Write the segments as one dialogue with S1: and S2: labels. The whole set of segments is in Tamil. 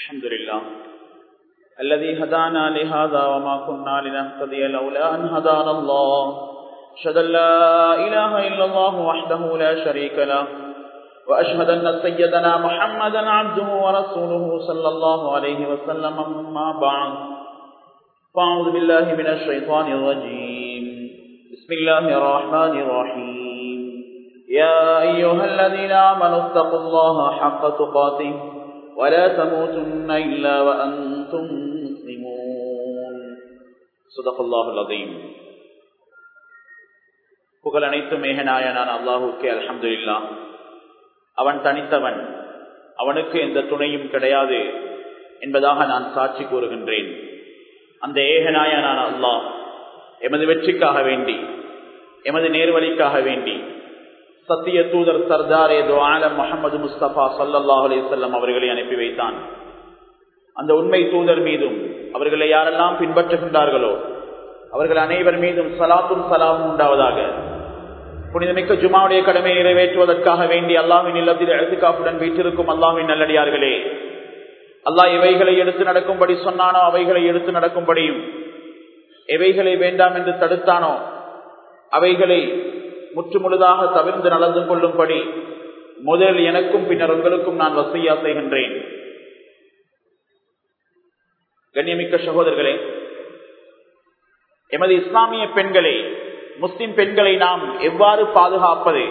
S1: الحمد لله الذي هدانا لهذا وما كنا لنهتدي لولا أن هدانا الله أشهد أن لا إله إلا الله وحده لا شريك له وأشهد أن سيدنا محمدا عبده ورسوله صلى الله عليه وسلم أما بعد فأعوذ بالله من الشيطان الرجيم بسم الله الرحمن الرحيم يا أيها الذين آمنوا اتقوا الله حق تقاته ولا تموتن إلا وأنتم مسلمون صدق الله العظيم புகழ் அனைத்தும் மேகநாயனான அல்லாஹுக்கே அல்ஹம்துலில்லா அவன் தனித்தவன் அவனுக்கு எந்த துணையும் கிடையாது என்பதாக நான் சாட்சி கூறுகின்றேன் அந்த ஏகநாயனான அல்லாஹ் எமது வெற்றிக்காக வேண்டி எமது நேர்வழிக்காக வேண்டி சத்திய தூதர் சர்தார் ஏதோ ஆலம் முகமது முஸ்தபா சல்லாஹ் அலிசல்லம் அவர்களை அனுப்பி வைத்தான் அந்த உண்மை தூதர் மீதும் அவர்களை யாரெல்லாம் பின்பற்றுகின்றார்களோ அவர்கள் அனைவர் மீதும் சலாத்தும் சலாமும் உண்டாவதாக புனிதமிக்க ஜுமாவுடைய கடமையை நிறைவேற்றுவதற்காக வேண்டி அல்லாவின் இல்லத்தில் எழுத்துக்காப்புடன் வீட்டிருக்கும் அல்லாவின் நல்லடியார்களே அல்லாஹ் எவைகளை எடுத்து நடக்கும்படி சொன்னானோ அவைகளை எடுத்து நடக்கும்படியும் எவைகளை வேண்டாம் என்று தடுத்தானோ அவைகளை முற்று முழுதாக தவிர்ந்து நடந்து கொள்ளும்படி முதலில் எனக்கும் பின்னர் உங்களுக்கும் நான் வசையா செய்கின்றேன் கண்ணியமிக்க சகோதரர்களே எமது இஸ்லாமிய பெண்களை முஸ்லிம் பெண்களை நாம் எவ்வாறு பாதுகாப்பது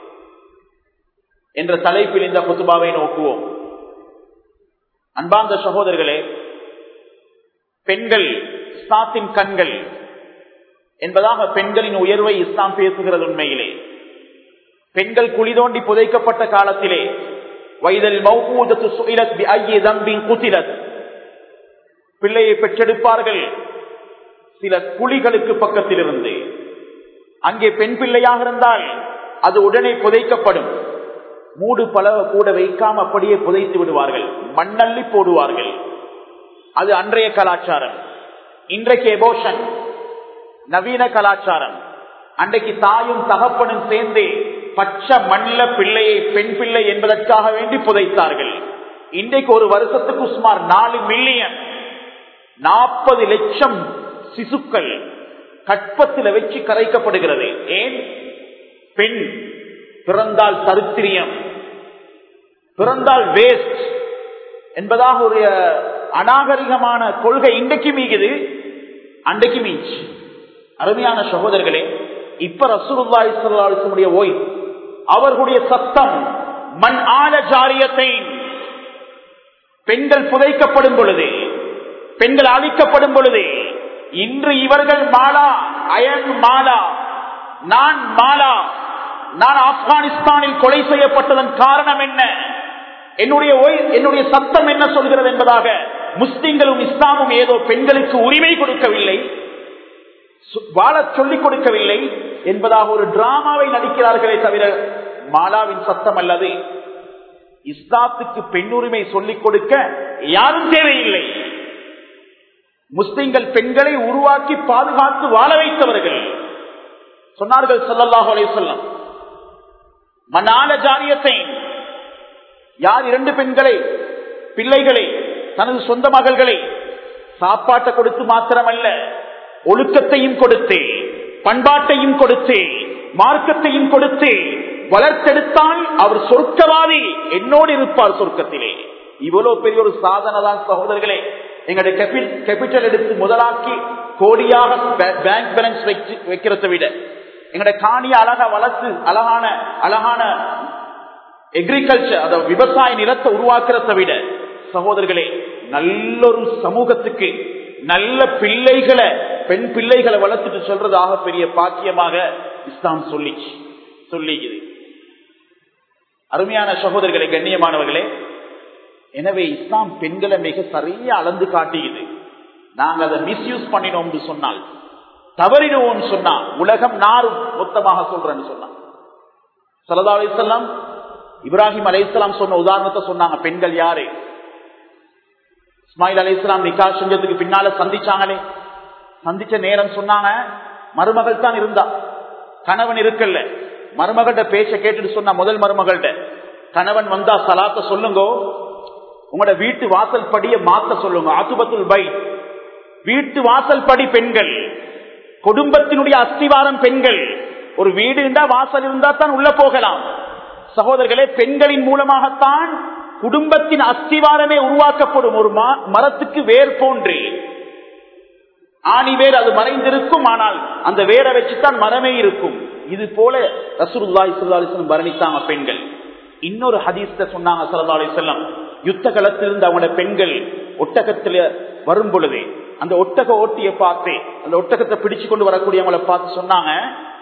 S1: என்ற தலைப்பில் இந்த புத்துபாவை நோக்குவோம் அன்பார்ந்த சகோதரர்களே பெண்கள் இஸ்லாத்தின் கண்கள் என்பதாக பெண்களின் உயர்வை இஸ்லாம் பேசுகிறது உண்மையிலே பெண்கள் குழி தோண்டி புதைக்கப்பட்ட காலத்திலே வைதல் குத்திரத் பிள்ளையை பெற்றெடுப்பார்கள் சில குழிகளுக்கு பக்கத்தில் இருந்து அங்கே பெண் பிள்ளையாக இருந்தால் அது உடனே புதைக்கப்படும் மூடு பலவ கூட வைக்காம அப்படியே புதைத்து விடுவார்கள் மண்ணள்ளி போடுவார்கள் அது அன்றைய கலாச்சாரம் இன்றைக்கு எபோஷன் நவீன கலாச்சாரம் அன்றைக்கு தாயும் தகப்பனும் சேர்ந்து பச்சை மண்ணில பிள்ளையை பெண் பிள்ளை என்பதற்காக வேண்டி புதைத்தார்கள் இன்றைக்கு ஒரு வருஷத்துக்கு சுமார் நாலு மில்லியன் நாற்பது லட்சம் சிசுக்கள் கற்பத்தில் வச்சு கரைக்கப்படுகிறது ஏன் பெண் பிறந்தால் தருத்திரியம் பிறந்தால் வேஸ்ட் என்பதாக ஒரு அநாகரிகமான கொள்கை இன்றைக்கு மீகுது அன்றைக்கு மீச்சு அருமையான சகோதரர்களே இப்ப ரசூலுல்லாஹி ஸல்லல்லாஹு அலைஹி வஸல்லம் ஓய் அவர்களுடைய சத்தம் மண் ஆல ஜாரியத்தை பெண்கள் புதைக்கப்படும் பொழுது பெண்கள் அழிக்கப்படும் பொழுது இன்று இவர்கள் மாலா அயன் மாலா நான் மாலா நான் ஆப்கானிஸ்தானில் கொலை செய்யப்பட்டதன் காரணம் என்ன என்னுடைய என்னுடைய சத்தம் என்ன சொல்கிறது என்பதாக முஸ்லிம்களும் இஸ்லாமும் ஏதோ பெண்களுக்கு உரிமை கொடுக்கவில்லை வாழ சொல்லிக் கொடுக்கவில்லை என்பதாக ஒரு டிராமாவை நடிக்கிறார்களே தவிர மாலாவின் சத்தம் அல்லது இஸ்லாத்துக்கு பெண்ணுரிமை சொல்லிக் கொடுக்க யாரும் தேவையில்லை முஸ்லிம்கள் பெண்களை உருவாக்கி பாதுகாத்து வாழ வைத்தவர்கள் சொன்னார்கள் சொல்லல்லாஹு அலே சொல்லம் மனால ஜாரியத்தை யார் இரண்டு பெண்களை பிள்ளைகளை தனது சொந்த மகள்களை சாப்பாட்டை கொடுத்து மாத்திரமல்ல ஒழுக்கத்தையும் கொடுத்து பண்பாட்டையும் கொடுத்து மார்க்கத்தையும் கொடுத்து வளர்த்தெடுத்தால் அவர் சொர்க்கவாதி என்னோடு இருப்பார் சொர்க்கத்திலே இவ்வளவு பெரிய ஒரு சாதனை தான் சகோதரர்களே எங்களுடைய கேபிட்டல் எடுத்து முதலாக்கி கோடியாக பேங்க் பேலன்ஸ் வைக்கிறத விட எங்களுடைய காணிய அழகா வளர்த்து அழகான அழகான எக்ரிகல்ச்சர் அதாவது விவசாய நிலத்தை உருவாக்குறத விட சகோதரர்களே நல்லொரு சமூகத்துக்கு நல்ல பிள்ளைகளை பெண் பிள்ளைகளை வளர்த்துட்டு சொல்றதாக பெரிய பாக்கியமாக இஸ்லாம் சொல்லி சொல்லிக்குது அருமையான சகோதரர்களை கண்ணியமானவர்களே எனவே இஸ்லாம் பெண்களை மிக சரியா அளந்து காட்டுகிறது நாங்க அதை மிஸ்யூஸ் பண்ணினோம் சொன்னால் தவறினோம் சொன்னா உலகம் நாரும் மொத்தமாக சொல்றேன்னு சொன்னா சலதா அலிசல்லாம் இப்ராஹிம் அலையாம் சொன்ன உதாரணத்தை சொன்னாங்க பெண்கள் யாரு இஸ்மாயில் அலி இஸ்லாம் நிக்கா செஞ்சதுக்கு பின்னால சந்திச்சாங்களே சந்திச்ச நேரம் சொன்னாங்க மருமகள் தான் இருந்தா கணவன் இருக்கல்ல மருமகள்கிட்ட பேச்ச கேட்டுட்டு சொன்ன முதல் மருமகள்கிட்ட கணவன் வந்தா சலாத்த சொல்லுங்கோ உங்களோட வீட்டு வாசல் படிய மாத்த சொல்லுங்க அசுபத்துல் பை வீட்டு வாசல் படி பெண்கள் குடும்பத்தினுடைய அஸ்திவாரம் பெண்கள் ஒரு வீடு இருந்தா வாசல் இருந்தா தான் உள்ள போகலாம் சகோதரர்களே பெண்களின் மூலமாகத்தான் குடும்பத்தின் அஸ்திவாரமே உருவாக்கப்படும் ஒரு மரத்துக்கு வேர் போன்று ஆணி வேர் அது மறைந்திருக்கும் ஆனால் அந்த வேரை வச்சுதான் மரமே இருக்கும் இது போல ரசூலுல்லாஹி ஸல்லல்லாஹு அலைஹி வஸல்லம் வர்ணித்தாங்க பெண்கள் இன்னொரு ஹதீஸ்ல சொன்னாங்க ஸல்லல்லாஹு அலைஹி வஸல்லம் யுத்த களத்திலிருந்து அவங்களோட பெண்கள் ஒட்டகத்துல வரும் பொழுது அந்த ஒட்டக ஓட்டிய பார்த்து அந்த ஒட்டகத்தை பிடிச்சு கொண்டு வரக்கூடியவங்களை பார்த்து சொன்னாங்க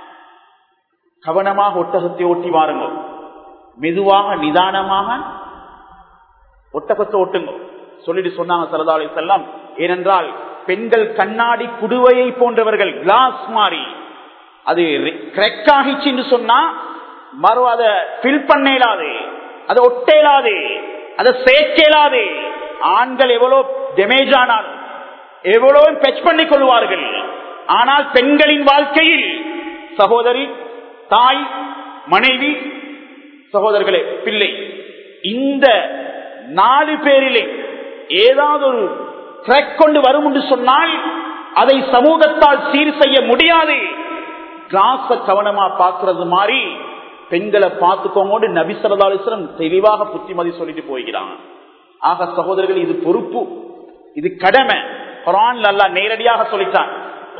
S1: கவனமாக ஒட்டகத்தை ஓட்டி வாருங்க மெதுவாக நிதானமாக ஒட்டகத்தை ஓட்டுங்க சொல்லிட்டு சொன்னாங்க சரதாலை செல்லம் ஏனென்றால் பெண்கள் கண்ணாடி குடுவையை போன்றவர்கள் கிளாஸ் மாறி அது கிரெக் ஆகிச்சு சொன்னா மறு அதை ஃபில் பண்ண இயலாது அதை ஒட்ட இயலாது அதை சேர்க்க இயலாது ஆண்கள் எவ்வளவு டேமேஜ் ஆனாலும் எவ்வளவு பெச் பண்ணிக் கொள்வார்கள் ஆனால் பெண்களின் வாழ்க்கையில் சகோதரி தாய் மனைவி சகோதரர்களே பிள்ளை இந்த நாலு பேரிலே ஏதாவது ஒரு ட்ரக் கொண்டு வரும் என்று சொன்னால் அதை சமூகத்தால் சீர் செய்ய முடியாது கிளாஸ கவனமா பார்க்கறது மாதிரி பெண்களை பார்த்துக்கோங்க நபிசரதாலிசரம் தெளிவாக புத்திமதி சொல்லிட்டு போய்கிறாங்க ஆக சகோதரர்கள் இது பொறுப்பு இது கடமை குரான் அல்லா நேரடியாக சொல்லிட்டான்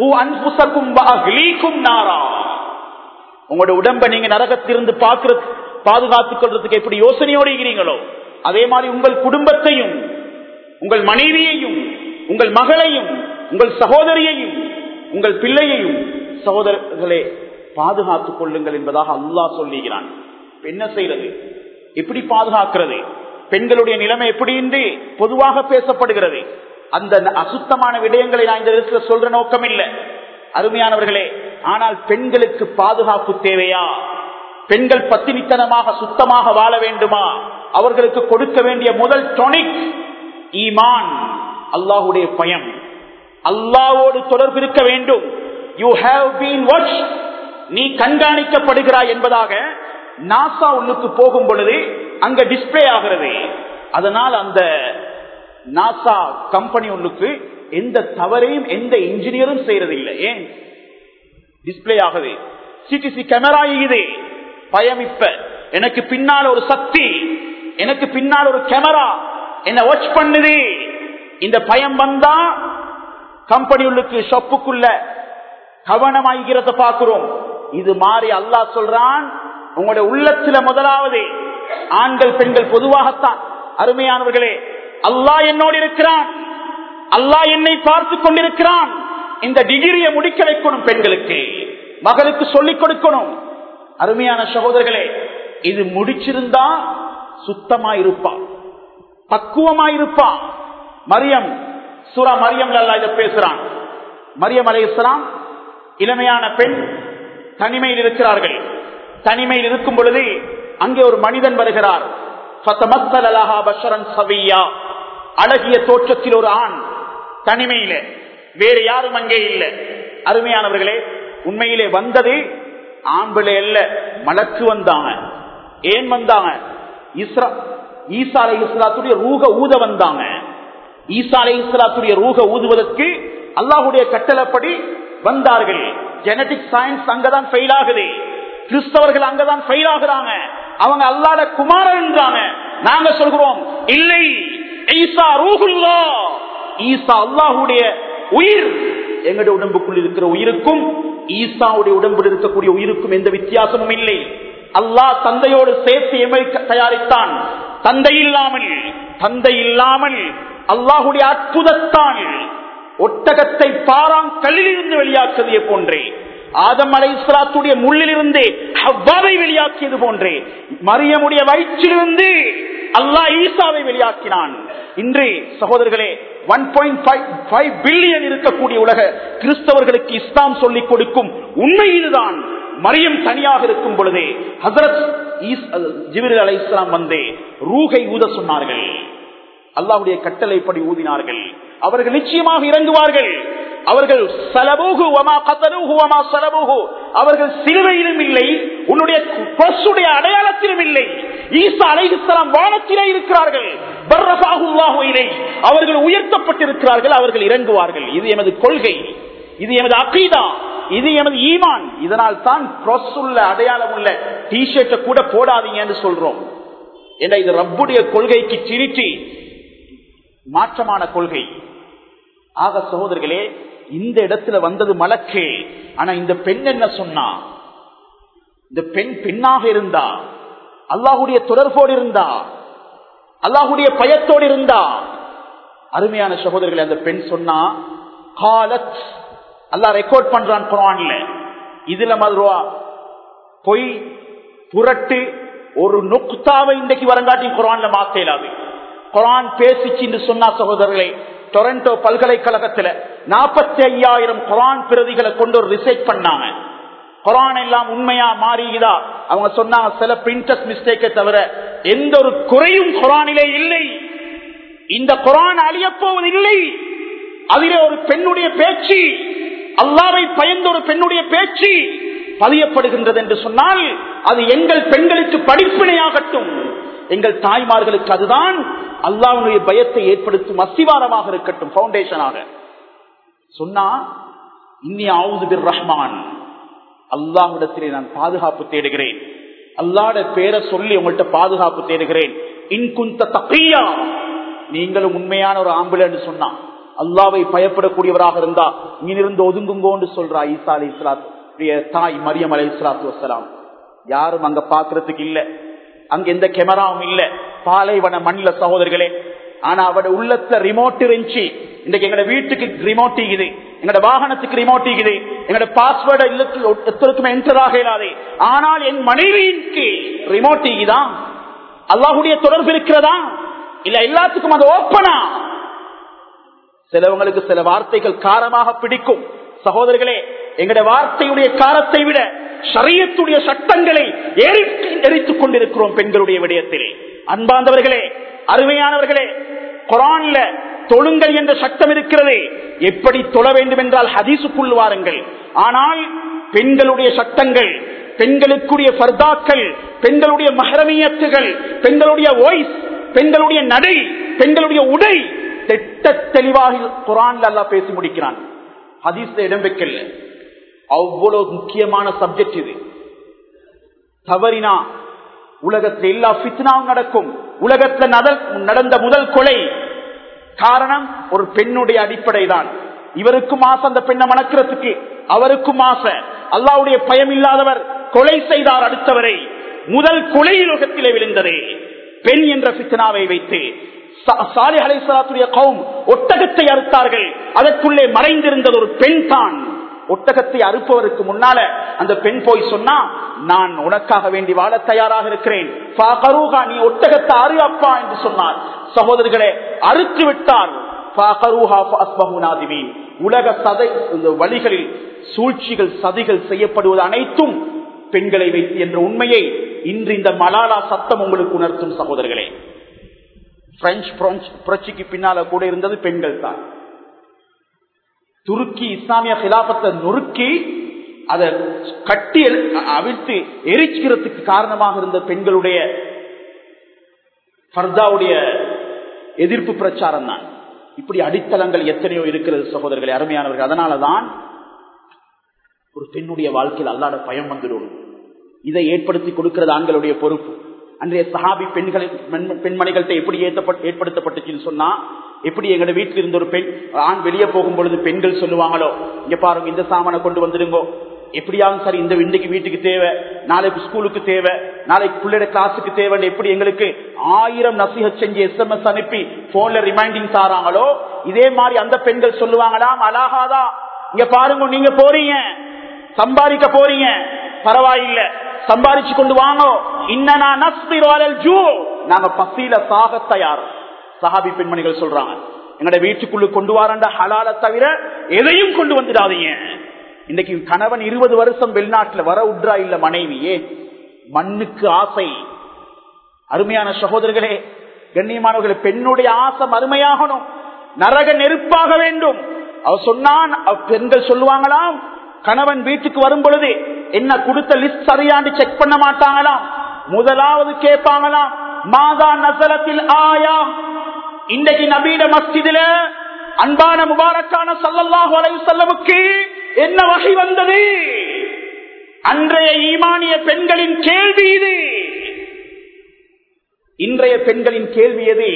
S1: நாரா உங்களோட உடம்ப நீங்க நரகத்திலிருந்து பார்க்கறது பாதுகாத்துக் கொள்றதுக்கு எப்படி யோசனையோடு இருக்கிறீங்களோ அதே மாதிரி உங்கள் குடும்பத்தையும் உங்கள் மனைவியையும் உங்கள் மகளையும் உங்கள் சகோதரியையும் உங்கள் பிள்ளையையும் சகோதரர்களே பாதுகாத்துக் கொள்ளுங்கள் என்பதாக அல்லாஹ் சொல்லுகிறான் என்ன செய்யறது எப்படி பாதுகாக்கிறது பெண்களுடைய நிலைமை எப்படி என்று பொதுவாக பேசப்படுகிறது அந்த அசுத்தமான விடயங்களை நான் இந்த இடத்துல சொல்ற நோக்கம் இல்லை அருமையானவர்களே ஆனால் பெண்களுக்கு பாதுகாப்பு தேவையா பெண்கள் பத்தினித்தனமாக சுத்தமாக வாழ வேண்டுமா அவர்களுக்கு கொடுக்க வேண்டிய முதல் டொனிக் ஈமான் அல்லாஹுடைய பயம் அல்லாவோடு தொடர்பு இருக்க வேண்டும் யூ ஹாவ் பீன் வாட்ச் நீ கண்காணிக்கப்படுகிறாய் என்பதாக நாசா உள்ளுக்கு போகும் பொழுது அங்க டிஸ்பிளே ஆகிறது அதனால் அந்த நாசா கம்பெனி உள்ளுக்கு எந்த தவறையும் எந்த இன்ஜினியரும் செய்யறதில்லை ஏன் டிஸ்பிளே ஆகுது சிடிசி கேமரா இது பயம் இப்ப எனக்கு பின்னால் ஒரு சக்தி எனக்கு பின்னால் ஒரு கேமரா என்ன வாட்ச் பண்ணுது இந்த பயம் வந்தா கம்பெனி உள்ளுக்கு ஷொப்புக்குள்ள கவனமாகிறத பார்க்கிறோம் இது மாறி அல்லா சொல்றான் உங்களுடைய உள்ளத்துல முதலாவது ஆண்கள் பெண்கள் பொதுவாகத்தான் அருமையானவர்களே அல்லாஹ் என்னோடு இருக்கிறான் அல்லாஹ் என்னை பார்த்து கொண்டிருக்கிறான் இந்த டிகிரியை முடிக்க வைக்கணும் பெண்களுக்கு மகளுக்கு சொல்லிக் கொடுக்கணும் அருமையான சகோதரர்களே இது முடிச்சிருந்தா சுத்தமா இருப்பான் பக்குவமா இருப்பான் மரியம் சூரா மரியம் அல்லா இதை பேசுறான் மரியம் அலை இஸ்லாம் இளமையான பெண் தனிமையில் இருக்கிறார்கள் தனிமையில் இருக்கும் பொழுது அங்கே ஒரு மனிதன் வருகிறார் அழகிய தோற்றத்தில் ஒரு ஆண் தனிமையில வேறு யாரும் அங்கே இல்லை அருமையானவர்களே உண்மையிலே வந்தது ஆண்பிளை அல்ல மலக்கு வந்தாங்க ஏன் வந்தாங்க இஸ்ரா ஈசா அலை இஸ்லாத்துடைய ரூக ஊத வந்தாங்க ஈசா அலை இஸ்லாத்துடைய ரூக ஊதுவதற்கு அல்லாஹுடைய கட்டளப்படி வந்தார்கள் ஜெனடிக் சயின்ஸ் அங்கதான் ஃபெயில் ஆகுது கிறிஸ்தவர்கள் அங்கதான் ஃபெயில் ஆகுறாங்க அவங்க அல்லாட குமாரன்றாங்க நாங்க சொல்கிறோம் இல்லை ஈசா ரூகுல்லா ஈசா அல்லாஹுடைய உயிர் எங்களுடைய உடம்புக்குள் இருக்கிற உயிருக்கும் ஈசாவுடைய உடம்பில் இருக்கக்கூடிய உயிருக்கும் எந்த வித்தியாசமும் இல்லை அல்லாஹ் தந்தையோடு சேர்த்து எமை தயாரித்தான் தந்தை இல்லாமல் தந்தை இல்லாமல் அல்லாஹுடைய அற்புதத்தான் ஒட்டகத்தை பாராங்கல்லில் இருந்து வெளியாக்குவதை போன்றே ஆதம் அலை இஸ்லாத்துடைய முள்ளிலிருந்து ஹவ்வாவை வெளியாக்கியது போன்றே மரியமுடைய வயிற்றிலிருந்து அல்லாஹ் ஈசாவை வெளியாக்கினான் இன்று சகோதரர்களே ஒன் பாயிண்ட் ஃபைவ் பில்லியன் இருக்கக்கூடிய உலக கிறிஸ்தவர்களுக்கு இஸ்லாம் சொல்லிக் கொடுக்கும் உண்மை இதுதான் மரியம் தனியாக இருக்கும் பொழுதே ஹசரத் ஜிபிர் அலை இஸ்லாம் வந்தே ரூகை ஊத சொன்னார்கள் அல்லாவுடைய கட்டளைப்படி ஊதினார்கள் அவர்கள் நிச்சயமாக இறங்குவார்கள் அவர்கள் சலபூகு வமா கத்தலூகு வமா சலபூகு அவர்கள் சிலுவையிலும் இல்லை உன்னுடைய அடையாளத்திலும் இல்லை ஈசா அலைஹிஸ்லாம் வானத்திலே இருக்கிறார்கள் பர்ரஃபாஹுல்லாஹு இலைஹி. அவர்கள் உயர்த்தப்பட்டிருக்கிறார்கள் அவர்கள் இறங்குவார்கள் இது எமது கொள்கை இது எமது அகீதா இது எமது ஈமான் இதனால் தான் cross உள்ள அடையாளம் உள்ள டிஷர்ட்டை கூட போடாதீங்கன்னு சொல்றோம் ஏன்னா இது ரப்புடைய கொள்கைக்கு திருச்சி மாற்றமான கொள்கை ஆக சகோதரர்களே இந்த இடத்துல வந்தது மலக்கு ஆனா இந்த பெண் என்ன சொன்னா இந்த பெண் பெண்ணாக இருந்தா அல்லாஹுடைய தொடர்போடு இருந்தா அல்லாஹுடைய பயத்தோடு இருந்தா அருமையான சகோதரர்களே அந்த பெண் சொன்னா காலத் அல்லாஹ் ரெக்கார்ட் பண்றான் குரான்ல இதுல மதுருவா பொய் புரட்டு ஒரு நுக்தாவை இன்றைக்கு வரங்காட்டி குரான்ல மாத்த இயலாது குரான் பேசிச்சு சொன்னா சகோதரர்களே டொரண்டோ பல்கலைக்கழகத்துல நாற்பத்தி ஐயாயிரம் குரான் பிரதிகளை கொண்டு ஒரு ரிசர்ச் பண்ணாங்க குரான் எல்லாம் உண்மையா மாறியுதா அவங்க சொன்னாங்க சில பிரிண்டஸ் மிஸ்டேக்கை தவிர எந்த ஒரு குறையும் குரானிலே இல்லை இந்த குரான் அழியப் போவதில்லை அதிலே ஒரு பெண்ணுடைய பேச்சு அல்லாவை பயந்த ஒரு பெண்ணுடைய பேச்சு பதியப்படுகின்றது என்று சொன்னால் அது எங்கள் பெண்களுக்கு படிப்பினையாகட்டும் எங்கள் தாய்மார்களுக்கு அதுதான் அல்லாவுடைய பயத்தை ஏற்படுத்தும் அஸ்திவாரமாக இருக்கட்டும் பவுண்டேஷனாக சொன்னா இன்னி ஆவுது ரஹ்மான் அல்லாஹிடத்திலே நான் பாதுகாப்பு தேடுகிறேன் அல்லாட பேரை சொல்லி உங்கள்கிட்ட பாதுகாப்பு தேடுகிறேன் இன்குந்த தப்பியா நீங்களும் உண்மையான ஒரு ஆம்புலன்னு சொன்னா அல்லாவை பயப்படக்கூடியவராக இருந்தா இங்கிருந்து ஒதுங்குங்கோன்னு சொல்றா ஈசா அலி இஸ்லாத்து தாய் மரியம் அலி இஸ்லாத்து வசலாம் யாரும் அங்க பாக்குறதுக்கு இல்ல அங்க எந்த கேமராவும் இல்ல பாலைவன மண்ணில சகோதரர்களே ஆனா அவட உள்ளத்துல ரிமோட் இருந்துச்சு இன்னைக்கு எங்கட வீட்டுக்கு ரிமோட் இருக்குது எங்கட வாகனத்துக்கு ரிமோட் இருக்குது எங்கட பாஸ்வேர்டு இல்லத்தில் எத்தருக்குமே என்டர் ஆக இயலாது ஆனால் என் மனைவிக்கு ரிமோட் தான் அல்லாஹுடைய தொடர்பு இருக்கிறதா இல்ல எல்லாத்துக்கும் அது ஓப்பனா சிலவங்களுக்கு சில வார்த்தைகள் காரமாக பிடிக்கும் சகோதரர்களே எங்கட வார்த்தையுடைய காரத்தை விட சரியத்துடைய சட்டங்களை எரித்துக் கொண்டிருக்கிறோம் பெண்களுடைய விடயத்திலே அன்பாந்தவர்களே அருமையானவர்களே குரான்ல தொழுங்கள் என்ற சட்டம் இருக்கிறது எப்படி தொழ வேண்டும் என்றால் ஹதீசுக்குள் வாருங்கள் ஆனால் பெண்களுடைய சட்டங்கள் பெண்களுக்குரிய பர்தாக்கள் பெண்களுடைய மகரமியத்துகள் பெண்களுடைய வாய்ஸ் பெண்களுடைய நடை பெண்களுடைய உடை திட்ட தெளிவாக குரான்ல எல்லாம் பேசி முடிக்கிறான் ஹதீஸ்ல இடம் வைக்கல அவ்வளவு முக்கியமான சப்ஜெக்ட் இது தவறினா உலகத்தில் எல்லா பித்னாவும் நடக்கும் உலகத்தில் நடந்த முதல் கொலை காரணம் ஒரு பெண்ணுடைய அடிப்படை தான் இவருக்கும் ஆசை அந்த பெண்ணை மணக்கிறதுக்கு அவருக்கும் ஆசை அல்லாவுடைய பயம் இல்லாதவர் கொலை செய்தார் அடுத்தவரை முதல் கொலை உலகத்திலே விழுந்ததே பெண் என்ற பித்னாவை வைத்து சாலி அலைசலாத்துடைய கவும் ஒட்டகத்தை அறுத்தார்கள் அதற்குள்ளே மறைந்திருந்தது ஒரு பெண் தான் ஒட்டகத்தை அறுப்பவருக்கு முன்னால அந்த பெண் போய் சொன்னா நான் உனக்காக வேண்டி வாழ தயாராக இருக்கிறேன் நீ ஒட்டகத்தை அறு அப்பா என்று சொன்னார் சகோதரர்களே அறுத்து விட்டார் உலக சதை இந்த வழிகளில் சூழ்ச்சிகள் சதிகள் செய்யப்படுவது அனைத்தும் பெண்களை வைத்து என்ற உண்மையை இன்று இந்த மலாலா சத்தம் உங்களுக்கு உணர்த்தும் சகோதரர்களே பிரெஞ்சு புரட்சிக்கு பின்னால கூட இருந்தது பெண்கள் தான் துருக்கி இஸ்லாமிய கிலாபத்தை நொறுக்கி அதை கட்டி அவிழ்த்து எரிச்சுக்கிறதுக்கு காரணமாக இருந்த பெண்களுடைய ஃபர்தாவுடைய எதிர்ப்பு பிரச்சாரம் தான் இப்படி அடித்தளங்கள் எத்தனையோ இருக்கிறது சகோதரர்களே அருமையானவர்கள் அதனாலதான் ஒரு பெண்ணுடைய வாழ்க்கையில் அல்லாட பயம் வந்துடும் இதை ஏற்படுத்தி கொடுக்கிறது ஆண்களுடைய பொறுப்பு அன்றைய சஹாபி பெண்களை பெண்மணிகள்கிட்ட எப்படி ஏற்படுத்தப்பட்டுச்சுன்னு சொன்னா எப்படி எங்க வீட்டில் இருந்த ஒரு பெண் ஆண் வெளியே போகும் பொழுது பெண்கள் சொல்லுவாங்களோ இங்க பாருங்க இந்த சாமானை கொண்டு வந்துடுங்கோ எப்படியாவது சரி இந்த இன்றைக்கு வீட்டுக்கு தேவை நாளைக்கு ஸ்கூலுக்கு தேவை நாளைக்கு பிள்ளைட கிளாஸுக்கு தேவை எப்படி எங்களுக்கு ஆயிரம் நசிக செஞ்சு எஸ்எம்எஸ் அனுப்பி போன்ல ரிமைண்டிங் தாராங்களோ இதே மாதிரி அந்த பெண்கள் சொல்லுவாங்களாம் அழகாதா இங்க பாருங்க நீங்க போறீங்க சம்பாதிக்க போறீங்க பரவாயில்ல சம்பாதிச்சு கொண்டு வாங்க இன்னனா ஜூ நாங்க பசியில சாக தயார் சஹாபி பெண்மணிகள் சொல்றாங்க எங்கட வீட்டுக்குள்ள கொண்டு வாரண்ட ஹலால தவிர எதையும் கொண்டு வந்துடாதீங்க இன்னைக்கு கணவன் இருபது வருஷம் வெளிநாட்டுல வர உட்ரா இல்ல மனைவியே மண்ணுக்கு ஆசை அருமையான சகோதரர்களே கண்ணியமானவர்களே பெண்ணுடைய ஆசை அருமையாகணும் நரக நெருப்பாக வேண்டும் அவ சொன்னான் பெண்கள் சொல்லுவாங்களாம் கணவன் வீட்டுக்கு வரும் பொழுது என்ன கொடுத்த லிஸ்ட் சரியாண்டு செக் பண்ண மாட்டாங்களாம் முதலாவது கேட்பாங்களாம் மாதா நசலத்தில் ஆயா இன்றைக்கு நபீட மஸ்ஜிதில அன்பான முபாரக்கான சல்லல்லாஹு அலைஹி வஸல்லமுக்கு என்ன வகை வந்தது அன்றைய ஈமானிய பெண்களின் கேள்வி இது இன்றைய பெண்களின் கேள்வி எது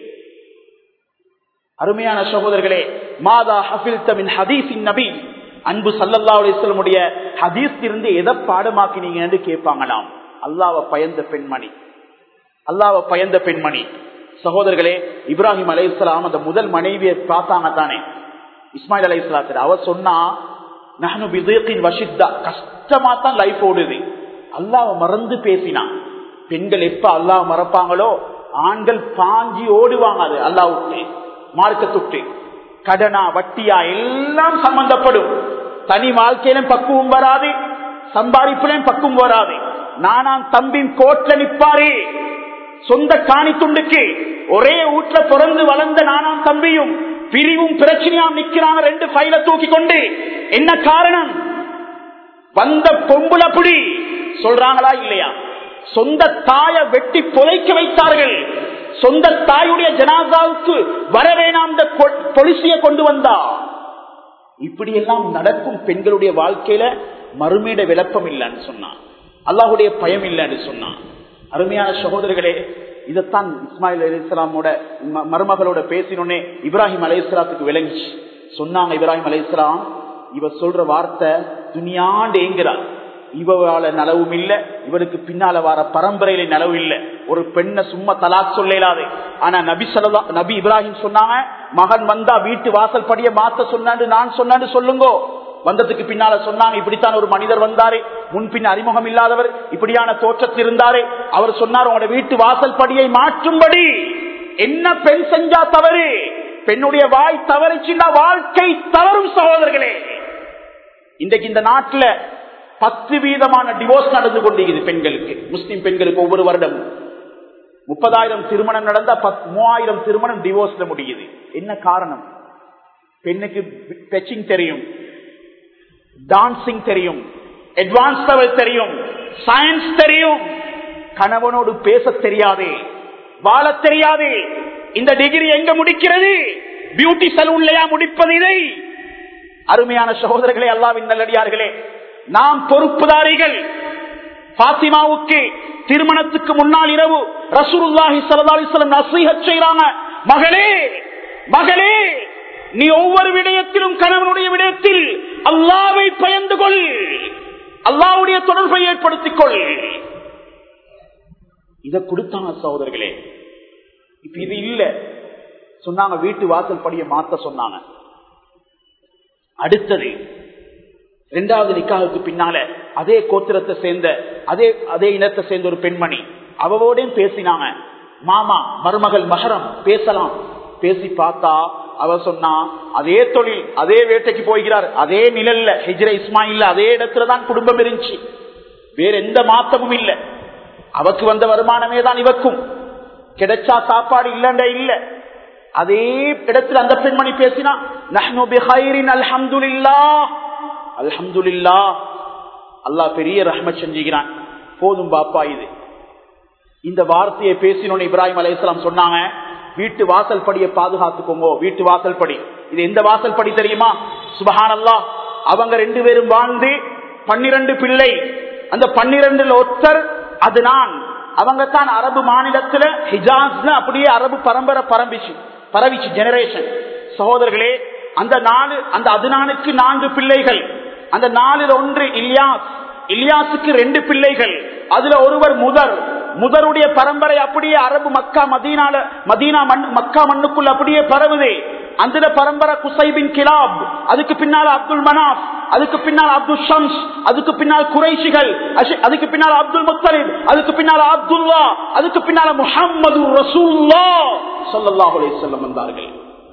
S1: அருமையான சகோதரர்களே மாதா ஹபில் தமின் ஹதீஸின் நபி அன்பு சல்லல்லா அலிஸ்லமுடைய ஹதீஸ் இருந்து எதை பாடமாக்கினீங்க என்று கேட்பாங்களாம் அல்லாவ பயந்த பெண்மணி அல்லாவ பயந்த பெண்மணி சகோதரர்களே இப்ராஹிம் அலை இஸ்லாம் அந்த முதல் மனைவியை பார்த்தாங்க தானே இஸ்மாயில் அலை இஸ்லாத்திர அவ சொன்னா நஹனு பிதேக்கின் வசித்தா கஷ்டமா தான் லைஃப் ஓடுது அல்லாவ மறந்து பேசினான் பெண்கள் எப்ப அல்லாஹ் மறப்பாங்களோ ஆண்கள் பாஞ்சி ஓடுவாங்க அது அல்லாஹ் விட்டு மார்க்கத்துட்டு கடனா வட்டியா எல்லாம் சம்பந்தப்படும் தனி வாழ்க்கையிலும் பக்குவம் வராது சம்பாதிப்பிலும் பக்குவம் வராது நானாம் தம்பின் கோட்ல நிப்பாரு சொந்த காணி துண்டுக்கு ஒரே வீட்டுல பிறந்து வளர்ந்த நானாம் தம்பியும் பிரிவும் பிரச்சனையாம் நிக்கிறாங்க ரெண்டு ஃபைல தூக்கி கொண்டு என்ன காரணம் வந்த பொம்புல புடி சொல்றாங்களா இல்லையா சொந்த தாய வெட்டி புதைக்க வைத்தார்கள் சொந்த தாயுடைய ஜனாதாவுக்கு வர வேணாம் இந்த பொலிசிய கொண்டு வந்தா இப்படி எல்லாம் நடக்கும் பெண்களுடைய வாழ்க்கையில மறுமீட விளப்பம் இல்லைன்னு சொன்னான் அல்லாஹுடைய பயம் இல்லைன்னு சொன்னான் அருமையான சகோதரர்களே இதைத்தான் இஸ்மாயில் அலி இஸ்லாமோட மருமகளோட பேசினோன்னே இப்ராஹிம் அலி இஸ்லாத்துக்கு விளங்கிச்சு சொன்னாங்க இப்ராஹிம் அலி இஸ்லாம் இவ சொல்ற வார்த்தை துணியாண்டு ஏங்குறார் இவளால நலவும் இல்ல இவனுக்கு பின்னால வர பரம்பரையில நலவு இல்ல ஒரு பெண்ணை சும்மா தலாக் சொல்லலாது ஆனா நபி சொல்லா நபி இப்ராஹிம் சொன்னாங்க மகன் வந்தா வீட்டு வாசல் படிய மாத்த சொன்னான்னு நான் சொன்னான்னு சொல்லுங்கோ வந்ததுக்கு பின்னால சொன்னாங்க இப்படித்தான் ஒரு மனிதர் வந்தாரு முன்பின் அறிமுகம் இல்லாதவர் இப்படியான தோற்றத்தில் இருந்தாரு அவர் சொன்னார் உங்களோட வீட்டு வாசல் படியை மாற்றும்படி என்ன பெண் செஞ்சா தவறு பெண்ணுடைய வாய் தவறிச்சுன்னா வாழ்க்கை தவறும் சகோதரர்களே இன்றைக்கு இந்த நாட்டுல பத்து வீதமான டிவோர்ஸ் நடந்து கொண்டிருக்கிறது பெண்களுக்கு முஸ்லிம் பெண்களுக்கு ஒவ்வொரு வருடமும் முப்பதாயிரம் திருமணம் நடந்தா மூவாயிரம் திருமணம் டிவோர்ஸ்ல முடியுது என்ன காரணம் பெண்ணுக்கு டச்சிங் தெரியும் டான்சிங் தெரியும் அட்வான்ஸ் லெவல் தெரியும் சயின்ஸ் தெரியும் கணவனோடு பேச தெரியாது வாழ தெரியாது இந்த டிகிரி எங்க முடிக்கிறது பியூட்டி சலூன்லயா முடிப்பது இதை அருமையான சகோதரர்களே அல்லாவின் நல்லடியார்களே நாம் பொறுப்புதாரிகள் பாத்திமாவுக்கு திருமணத்துக்கு முன்னால் இரவு ரசூலுல்லாஹி சல்லாஹிஸ்லம் நசீகத் செய்யறாங்க மகளே மகளே நீ ஒவ்வொரு விடயத்திலும் கணவனுடைய விடயத்தில் அல்லாவை பயந்து கொள் அல்லாவுடைய தொடர்பை ஏற்படுத்திக் கொள் இத கொடுத்தாங்க சகோதரர்களே இப்ப இது இல்ல சொன்னாங்க வீட்டு வாசல் படிய மாத்த சொன்னாங்க அடுத்தது இரண்டாவது நிக்காவுக்கு பின்னால அதே கோத்திரத்தை சேர்ந்த அதே அதே இனத்தை சேர்ந்த ஒரு பெண்மணி அவவோடையும் பேசினாங்க மாமா மருமகள் மகரம் பேசலாம் பேசி பார்த்தா அவ சொன்னா அதே தொழில் அதே வேட்டைக்கு போகிறார் அதே நிழல்ல ஹிஜ்ர இஸ்மாயில் அதே இடத்துலதான் குடும்பம் இருந்துச்சு வேற எந்த மாற்றமும் இல்ல அவக்கு வந்த வருமானமே தான் இவக்கும் கிடைச்சா சாப்பாடு இல்லண்ட இல்ல அதே இடத்துல அந்த பெண்மணி பேசினா அல்ஹம்துலில்லா அல்ஹம்துலில்லா அல்லாஹ் பெரிய ரஹ்ம செஞ்சுகிறான் போதும் பாப்பா இது இந்த வார்த்தையை பேசினோன்னு இப்ராஹிம் அலையாம் சொன்னாங்க வீட்டு வாசல் படியை பாதுகாத்துக்கோங்க வீட்டு வாசல் படி இது எந்த வாசல் படி தெரியுமா சுபஹானல்லா அவங்க ரெண்டு பேரும் வாழ்ந்து பன்னிரண்டு பிள்ளை அந்த பன்னிரண்டுல ஒருத்தர் அது நான் அவங்க தான் அரபு மாநிலத்துல ஹிஜாஸ்ல அப்படியே அரபு பரம்பரை பரம்பிச்சு பரவிச்சு ஜெனரேஷன் சகோதரர்களே அந்த நாலு அந்த அதுனானுக்கு நான்கு பிள்ளைகள் அந்த நாலில் ஒன்று இலியாஸ் இலியாசுக்கு ரெண்டு பிள்ளைகள் அதுல ஒருவர் முதல் முதருடைய பரம்பரை அப்படியே அரபு மக்கா மதீனால மதீனா மண் மக்கா மண்ணுக்குள் அப்படியே பரவுது அந்த பரம்பரை குசைபின் கிலாப் அதுக்கு பின்னால் அப்துல் மனாப் அதுக்கு பின்னால் அப்துல் ஷம்ஸ் அதுக்கு பின்னால் குறைஷிகள் அதுக்கு பின்னால் அப்துல் முத்தலிப் அதுக்கு பின்னால் அப்துல்லா அதுக்கு பின்னால முஹம்மது ரசூல்லா சொல்லல்லாஹு அலைஹி வஸல்லம் வந்தார்கள்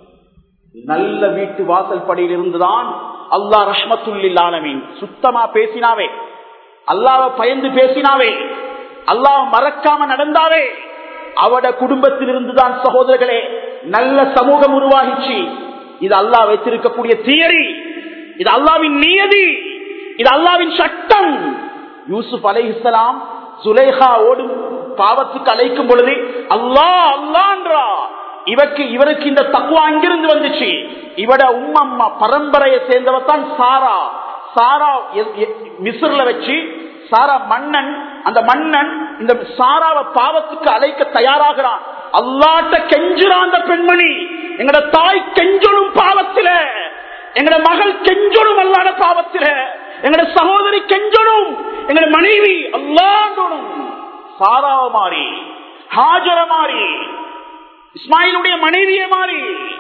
S1: நல்ல வீட்டு வாசல் படியில் இருந்துதான் அல்லாஹ் ரஹ்மத்துல்லில் ஆலமீன் சுத்தமா பேசினாவே அல்லாஹ் பயந்து பேசினாவே அல்லாஹ் மறக்காம நடந்தாவே அவட குடும்பத்தில் இருந்துதான் சகோதரர்களே நல்ல சமூகம் உருவாகிச்சு இது அல்லாஹ் வைத்திருக்கக்கூடிய தியரி இது அல்லாவின் நியதி இது அல்லாவின் சட்டம் யூசுப் அலைஹிஸ்லாம் சுலேஹா ஓடும் பாவத்துக்கு அழைக்கும் பொழுது அல்லாஹ் அல்லான்றா இவருக்கு இவருக்கு இந்த தக்குவா அங்கிருந்து வந்துச்சு இவட உம்மம்மா பரம்பரையை சேர்ந்தவர் தான் சாரா சாரா எ- எ- மிஸ்ர்ல வச்சு சாரா மன்னன் அந்த மன்னன் இந்த சாராவை பாவத்துக்கு அழைக்க தயாராகிறான் அல்லாட்ட கெஞ்சுறான் அந்த பெண்மணி எங்கட தாய் கெஞ்சொடும் பாவத்தில எங்கட மகள் கெஞ்சொடும் அல்லாத பாவத்தில எங்கட சகோதரி கெஞ்சொடும் எங்கட மனைவி அல்லாண்டோடும் சாராவ மாறி ஹாஜர மாறி இஸ்மாயிலுடைய மனைவியை மாறி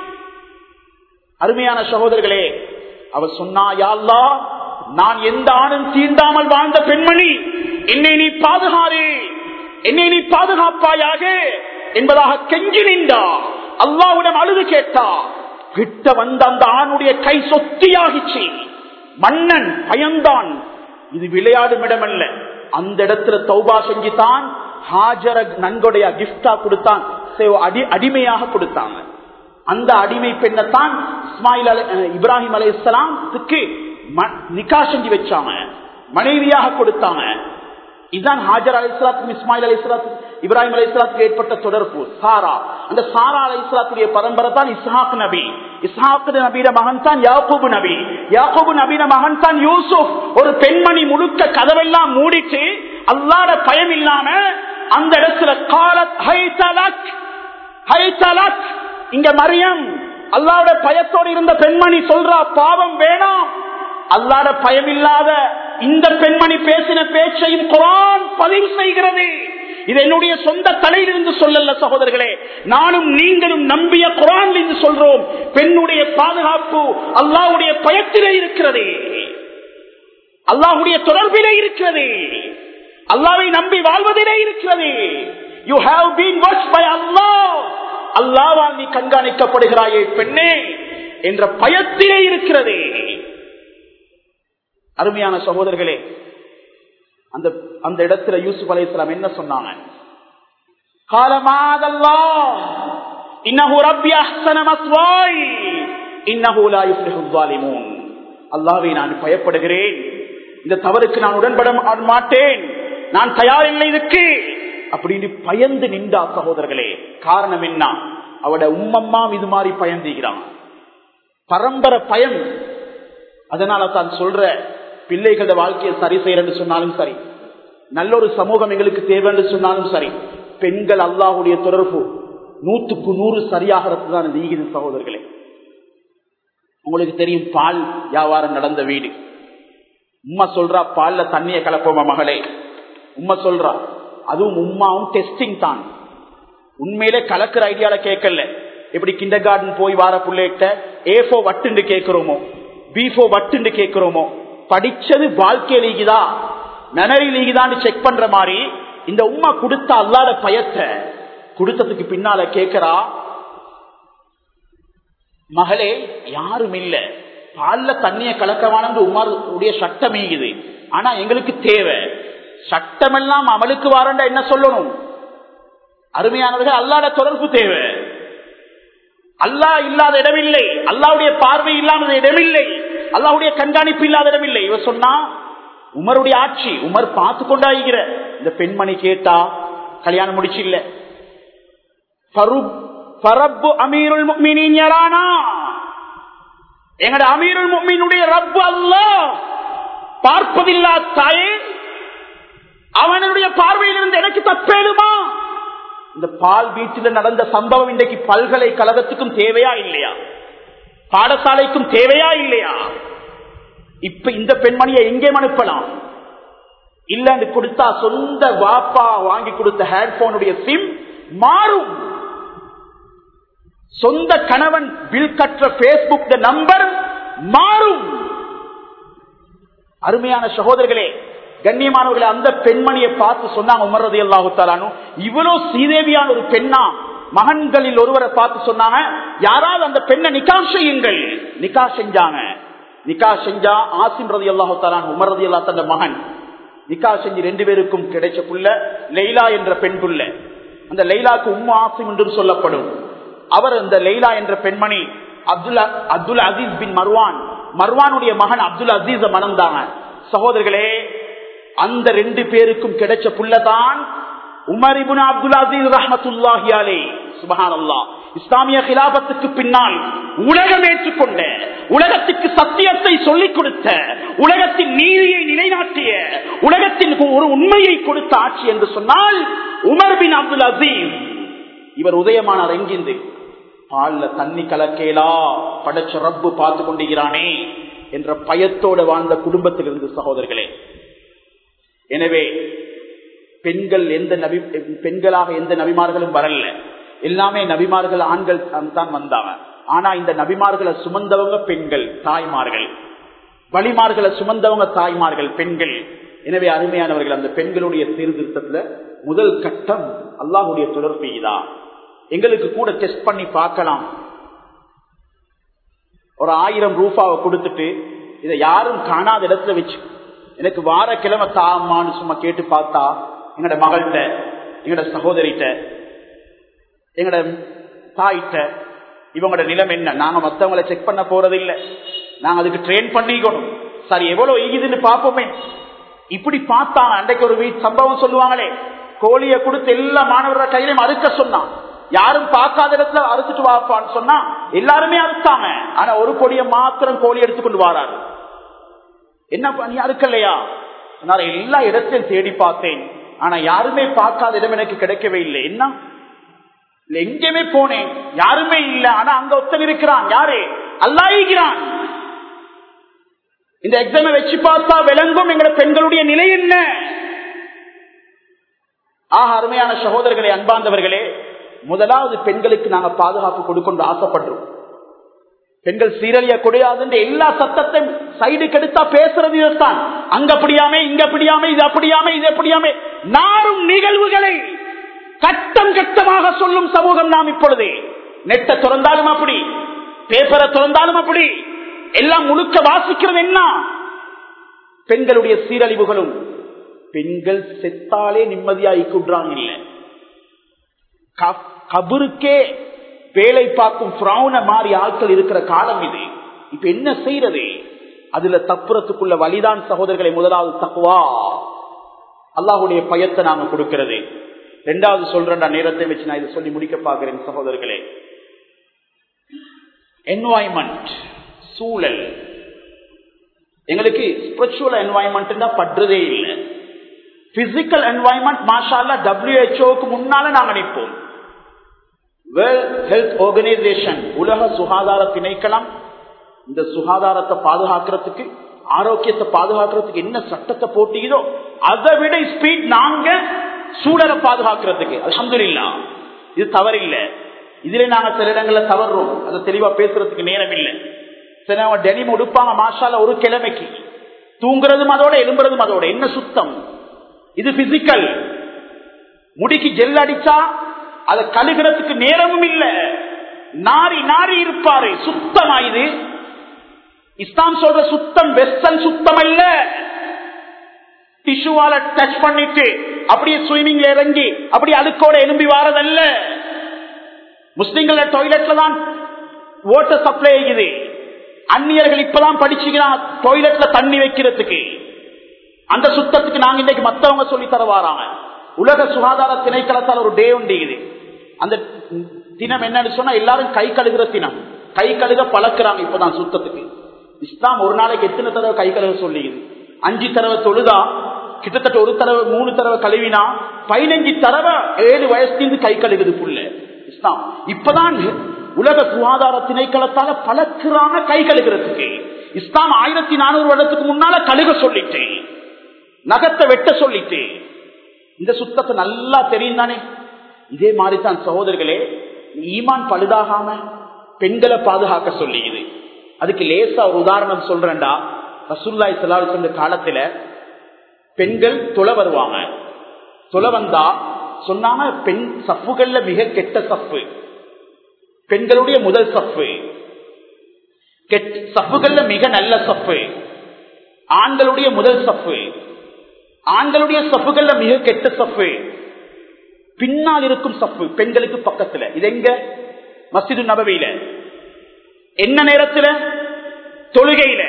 S1: அருமையான சகோதரர்களே அவர் சொன்னா "யா அல்லாஹ், நான் எந்த ஆணும் தீண்டாமல் வாழ்ந்த பெண்மணி என்னை நீ பாதுகாரு என்னை நீ பாதுகாப்பாயாக என்பதாக கெஞ்சி நின்றா அல்லாவிடம் அழுது கேட்டா கிட்ட வந்த அந்த ஆணுடைய கை சொத்தியாகிச்சு மன்னன் பயந்தான் இது விளையாடும் இடமல்ல அந்த இடத்துல தௌபா செஞ்சுதான் ஹாஜர நன்கொடைய கிஃப்டா கொடுத்தான் சே- அடி அடிமையாக கொடுத்தாங்க அந்த அடிமை பெண்ணைத்தான் இஸ்மாயில் அலை அஹ் இப்ராஹிம் அலை இஸ்லாத்துக்கு நிக்கா செஞ்சு வச்சாங்க மனைவியாக கொடுத்தாங்க இதுதான் ஹாஜர் அலை இஸ்லாத்துக்கும் இஸ்மாயில் அலை இஸ்லாத்து இப்ராஹிம் அலை இஸ்லாத்துக்கு ஏற்பட்ட தொடர்பு சாரா அந்த சாரா அலை இஸ்லாத்துடைய பரம்பரை தான் இஸ்ஹாக் நபி இஸ்ஹாக் நபியிட மகன் தான் யாக்கூபு நபி யாக்கூபு நபியிட மகன் தான் யூசுப் ஒரு பெண்மணி முழுக்க கதவெல்லாம் மூடிட்டு அல்லாத பயம் இல்லாம அந்த இடத்துல காலத் ஹைதலக் ஹைதலக் இங்க மரியம் அல்லாவோட பயத்தோடு இருந்த பெண்மணி சொல்றா பாவம் வேணாம் அல்லாத பயம் இல்லாத இந்த பெண்மணி பேசின பேச்சையும் குரான் பதிவு செய்கிறது இது என்னுடைய சொந்த தலையிலிருந்து சொல்லல சகோதரர்களே நானும் நீங்களும் நம்பிய குரான் என்று சொல்றோம் பெண்ணுடைய பாதுகாப்பு அல்லாவுடைய பயத்திலே இருக்கிறது அல்லாஹுடைய தொடர்பிலே இருக்கிறது அல்லாவை நம்பி வாழ்வதிலே இருக்கிறது you have been watch by Allah அல்லாவால் நீ கண்காணிக்கப்படுகிறாயே பெண்ணே என்ற பயத்திலே இருக்கிறது அருமையான சகோதரர்களே அந்த அந்த இடத்துல யூசுப் அலை என்ன சொன்னாங்க காலமாதல்லா இன்னஹு ரப்பி அஹ்சன மஸ்வாய் இன்னஹு லா யுஃப்லிஹு ஸாலிமூன் அல்லாஹ்வை நான் பயப்படுகிறேன் இந்த தவறுக்கு நான் உடன்பட மா- மாட்டேன் நான் தயாரில்லை இதுக்கு அப்படின்னு பயந்து நின்றா சகோதரர்களே காரணம் என்ன அவட உம்மம்மாம் இது மாதிரி பயந்துகிறான் பரம்பரை பயம் அதனால தான் சொல்ற பிள்ளைகளோட வாழ்க்கையை சரி செய்யறன்னு சொன்னாலும் சரி நல்ல ஒரு சமூகம் எங்களுக்கு தேவைன்னு சொன்னாலும் சரி பெண்கள் அல்லாஹுடைய தொடர்பு நூத்துக்கு நூறு சரியாகிறது தான் நீகிது சகோதரர்களே உங்களுக்கு தெரியும் பால் வியாபாரம் நடந்த வீடு உம்மா சொல்றா பால்ல தண்ணிய கலப்போமா மகளே உம்மா சொல்றா அதுவும் உம்மாவும் டெஸ்டிங் தான் உண்மையிலே கலக்கிற ஐடியால கேட்கல எப்படி கிண்டர் கார்டன் போய் வார பிள்ளைகிட்ட ஏ ஃபோ வட்டுண்டு கேட்கிறோமோ பி ஃபோ வட்டுண்டு கேட்கிறோமோ படிச்சது வாழ்க்கை லீகுதா மெமரி லீகுதான்னு செக் பண்ற மாதிரி இந்த உம்மா கொடுத்த அல்லாத பயத்தை கொடுத்ததுக்கு பின்னால கேட்கிறா மகளே யாரும் இல்ல பால்ல தண்ணிய கலக்கவானது உமாருடைய சட்டம் ஈகுது ஆனா எங்களுக்கு தேவை சட்டமெல்லாம் அமலுக்கு வாரண்டா என்ன சொல்லணும் அருமையானவர்கள் அல்லாத தொடர்பு தேவை அல்லாஹ் இல்லாத இடமில்லை அல்லாவுடைய பார்வை இல்லாத இடமில்லை அல்லாவுடைய கண்காணிப்பு இல்லாத இடமில்லை இவ சொன்னா உமருடைய ஆட்சி உமர் பார்த்து கொண்டாகிற இந்த பெண்மணி கேட்டா கல்யாணம் முடிச்சு இல்ல ஃபருப்- ஃபரப்பு அமீருல் முஃமினீன் யரானா எங்கட அமீருல் முஃமினுடைய ரப்பு அல்லாஹ் பார்ப்பதில்லா தாயே அவனுடைய பார்வையிலிருந்து எனக்கு தப்பேதுமா இந்த பால் வீட்டில் நடந்த சம்பவம் இன்றைக்கு பல்கலைக்கழகத்துக்கும் தேவையா இல்லையா பாடசாலைக்கும் தேவையா இல்லையா இப்ப இந்த பெண்மணியை எங்கே அனுப்பலாம் இல்லன்னு கொடுத்தா சொந்த வாப்பா வாங்கி கொடுத்த ஹேட்போனுடைய சிம் மாறும் சொந்த கணவன் பில் கற்ற பேஸ்புக் நம்பர் மாறும் அருமையான சகோதரர்களே கண்ணியமானவர்களே அந்த பெண்மணியை பார்த்து சொன்னாங்க உமர்றது எல்லாத்தாலும் இவ்வளவு சீதேவியான ஒரு பெண்ணா மகன்களில் ஒருவரை பார்த்து சொன்னாங்க யாராவது அந்த பெண்ணை நிக்கா செய்யுங்கள் நிக்கா செஞ்சாங்க நிக்கா செஞ்சா ஆசிம் ரதி அல்லாஹாலான் உமர் ரதி அல்லா தந்த மகன் நிக்கா செஞ்சு ரெண்டு பேருக்கும் கிடைச்ச புள்ள லெய்லா என்ற பெண் புள்ள அந்த லைலாக்கு உம்மு ஆசிம் என்றும் சொல்லப்படும் அவர் அந்த லைலா என்ற பெண்மணி அப்துல்லா அப்துல் அசீஸ் பின் மர்வான் மர்வானுடைய மகன் அப்துல் அசீஸ மணந்தாங்க சகோதரர்களே அந்த ரெண்டு பேருக்கும் கிடைச்ச புள்ளதான் உமர் இபுன் அப்துல் அசீஸ் ரஹமத்துல்லாஹி அலை சுபஹானல்லாஹ் இஸ்லாமிய கிலாபத்துக்கு பின்னால் உலகம் ஏற்றுக்கொண்ட உலகத்துக்கு சத்தியத்தை சொல்லிக் கொடுத்த உலகத்தின் நீதியை நிலைநாட்டிய உலகத்தின் ஒரு உண்மையை கொடுத்த ஆட்சி என்று சொன்னால் உமர் பின் அப்துல் அசீஸ் இவர் உதயமானார் எங்கிருந்து பால்ல தண்ணி கலக்கேலா படைச்ச ரப்பு பார்த்து கொண்டிருக்கிறானே என்ற பயத்தோடு வாழ்ந்த குடும்பத்தில் இருந்து சகோதரர்களே எனவே பெண்கள் எந்த நபி பெண்களாக எந்த நபிமார்களும் வரல எல்லாமே நபிமார்கள் ஆண்கள் தான் வந்தாங்க ஆனா இந்த நபிமார்களை சுமந்தவங்க பெண்கள் தாய்மார்கள் வழிமார்களை சுமந்தவங்க தாய்மார்கள் பெண்கள் எனவே அருமையானவர்கள் அந்த பெண்களுடைய சீர்திருத்தத்துல முதல் கட்டம் அல்லாஹுடைய தொடர்பு தான் எங்களுக்கு கூட டெஸ்ட் பண்ணி பார்க்கலாம் ஒரு ஆயிரம் ரூபாவை கொடுத்துட்டு இதை யாரும் காணாத இடத்துல வச்சு எனக்கு வார கிழமை தாமான்னு சும்மா கேட்டு பார்த்தா எங்கட மகள்கிட்ட எங்கட சகோதரிட்ட எங்கட தாயிட்ட இவங்களோட நிலம் என்ன நாங்க மத்தவங்களை செக் பண்ண போறது இல்ல நாங்க அதுக்கு ட்ரெயின் பண்ணிக்கணும் சரி எவ்வளவு ஈகுதுன்னு பார்ப்போமே இப்படி பார்த்தாங்க அன்றைக்கு ஒரு வீட் சம்பவம் சொல்லுவாங்களே கோழியை கொடுத்து எல்லா மாணவர்கள் கையிலையும் அறுக்க சொன்னான் யாரும் பார்க்காத இடத்துல அறுத்துட்டு வாப்பான்னு சொன்னா எல்லாருமே அறுத்தாங்க ஆனா ஒரு கொடியை மாத்திரம் கோழி எடுத்துக்கொண்டு வாராரு என்ன பண்ணி அறுக்கலையா நான் எல்லா இடத்தையும் தேடி பார்த்தேன் ஆனா யாருமே பார்க்காத இடம் எனக்கு கிடைக்கவே இல்லை என்ன எங்கேயுமே போனேன் யாருமே இல்லை ஆனா அங்க ஒத்தன் இருக்கிறான் யாரு அல்லாயிக்கிறான் இந்த எக்ஸாமை வச்சு பார்த்தா விளங்கும் எங்களோட பெண்களுடைய நிலை என்ன ஆக அருமையான சகோதரர்களே அன்பாந்தவர்களே முதலாவது பெண்களுக்கு நாங்க பாதுகாப்பு கொடுக்கொண்டு ஆசைப்படுறோம் பெண்கள் சீரழிய கூடாது எல்லா சத்தத்தையும் சைடு கெடுத்தா பேசுறது இதுதான் அங்க அப்படியாமே இங்க அப்படியாமே இது அப்படியாமே இது அப்படியாமே நாரும் நிகழ்வுகளை கட்டம் கட்டமாக சொல்லும் சமூகம் நாம் இப்பொழுது நெட்ட திறந்தாலும் அப்படி பேப்பரை திறந்தாலும் அப்படி எல்லாம் முழுக்க வாசிக்கிறது என்ன பெண்களுடைய சீரழிவுகளும் பெண்கள் செத்தாலே நிம்மதியாகி கூடுறாங்க இல்லை கபருக்கே வேலை பார்க்கும் பிராவுன மாறி ஆட்கள் இருக்கிற காலம் இது இப்ப என்ன செய்யறது அதுல தப்புறத்துக்குள்ள வழிதான் சகோதரர்களை முதலாவது தக்குவா அல்லாஹுடைய பயத்தை நாம கொடுக்கிறது ரெண்டாவது சொல்ற நேரத்தை வச்சு நான் இதை சொல்லி முடிக்க பார்க்கிறேன் சகோதரர்களே என்வாய்மெண்ட் சூழல் எங்களுக்கு ஸ்பிரிச்சுவல் என்வாய்மெண்ட் தான் படுறதே இல்லை பிசிக்கல் என்வாய்மெண்ட் மாஷால டபிள்யூஹெச்ஓக்கு முன்னால நாங்க நிற்போம் வேர்ல்ட் ஹெல்த் ஆர்கனைசேஷன் உலக சுகாதார திணைக்களம் இந்த சுகாதாரத்தை பாதுகாக்கிறதுக்கு ஆரோக்கியத்தை பாதுகாக்கிறதுக்கு என்ன சட்டத்தை போட்டியதோ அதை விட ஸ்பீட் நாங்க சூழலை பாதுகாக்கிறதுக்கு அலமதுல்லா இது தவறில்லை இதுல நாங்க சில இடங்கள்ல தவறுறோம் அதை தெளிவா பேசுறதுக்கு நேரம் இல்லை சில டெனிம் உடுப்பாங்க மாஷால ஒரு கிழமைக்கு தூங்குறதும் அதோட எலும்புறதும் அதோட என்ன சுத்தம் இது பிசிக்கல் முடிக்கு ஜெல் அடிச்சா அதை கழுகிறதுக்கு நேரமும் இல்ல நாரி நாரி இருப்பாரு சுத்தமா இது இஸ்லாம் சொல்ற சுத்தம் வெஸ்டர்ன் சுத்தம் அல்ல டிஷ்யூவால டச் பண்ணிட்டு அப்படியே ஸ்விமிங்ல இறங்கி அப்படி அழுக்கோட எலும்பி வாரதல்ல முஸ்லிம்கள டாய்லெட்ல தான் வாட்டர் சப்ளை ஆகுது அந்நியர்கள் இப்பதான் படிச்சுக்கிறான் டாய்லெட்ல தண்ணி வைக்கிறதுக்கு அந்த சுத்தத்துக்கு நாங்க இன்னைக்கு மத்தவங்க சொல்லி தர வாராங்க உலக சுகாதார திணைக்களத்தால் ஒரு டே உண்டு அந்த தினம் என்னன்னு சொன்னா எல்லாரும் கை கழுகுற தினம் கை கழுக பழக்கிறாங்க இப்பதான் சுத்தத்துக்கு இஸ்லாம் ஒரு நாளைக்கு எத்தனை தடவை கை கழுக சொல்லிக்குது அஞ்சு தடவை தொழுதா கிட்டத்தட்ட ஒரு தடவை மூணு தடவை கழுவினா பதினஞ்சு தடவை ஏழு வயசுலேருந்து கை கழுகுது புள்ள இஸ்லாம் இப்பதான் உலக சுகாதார திணைக்களத்தால பழக்கிறாங்க கை கழுகிறதுக்கு இஸ்லாம் ஆயிரத்தி நானூறு வருடத்துக்கு முன்னால கழுக சொல்லிட்டேன் நகத்தை வெட்ட சொல்லிட்டேன் இந்த சுத்தத்தை நல்லா தெரியும் தானே இதே மாதிரி தான் சகோதரர்களே ஈமான் பழுதாகாம பெண்களை பாதுகாக்க சொல்லியுது அதுக்கு லேசா ஒரு உதாரணம் சொல்றேன்டா ரசூல்லாய் சலாஹ் சொன்ன காலத்துல பெண்கள் தொலை வருவாங்க தொலை வந்தா சொன்னாங்க பெண் சப்புகள்ல மிக கெட்ட சப்பு பெண்களுடைய முதல் சப்பு சப்புகள்ல மிக நல்ல சப்பு ஆண்களுடைய முதல் சப்பு ஆண்களுடைய சப்புகள்ல மிக கெட்ட சப்பு பின்னால் இருக்கும் சப்பு பெண்களுக்கு பக்கத்துல இது எங்க மசிது நபவியில என்ன நேரத்துல தொழுகையில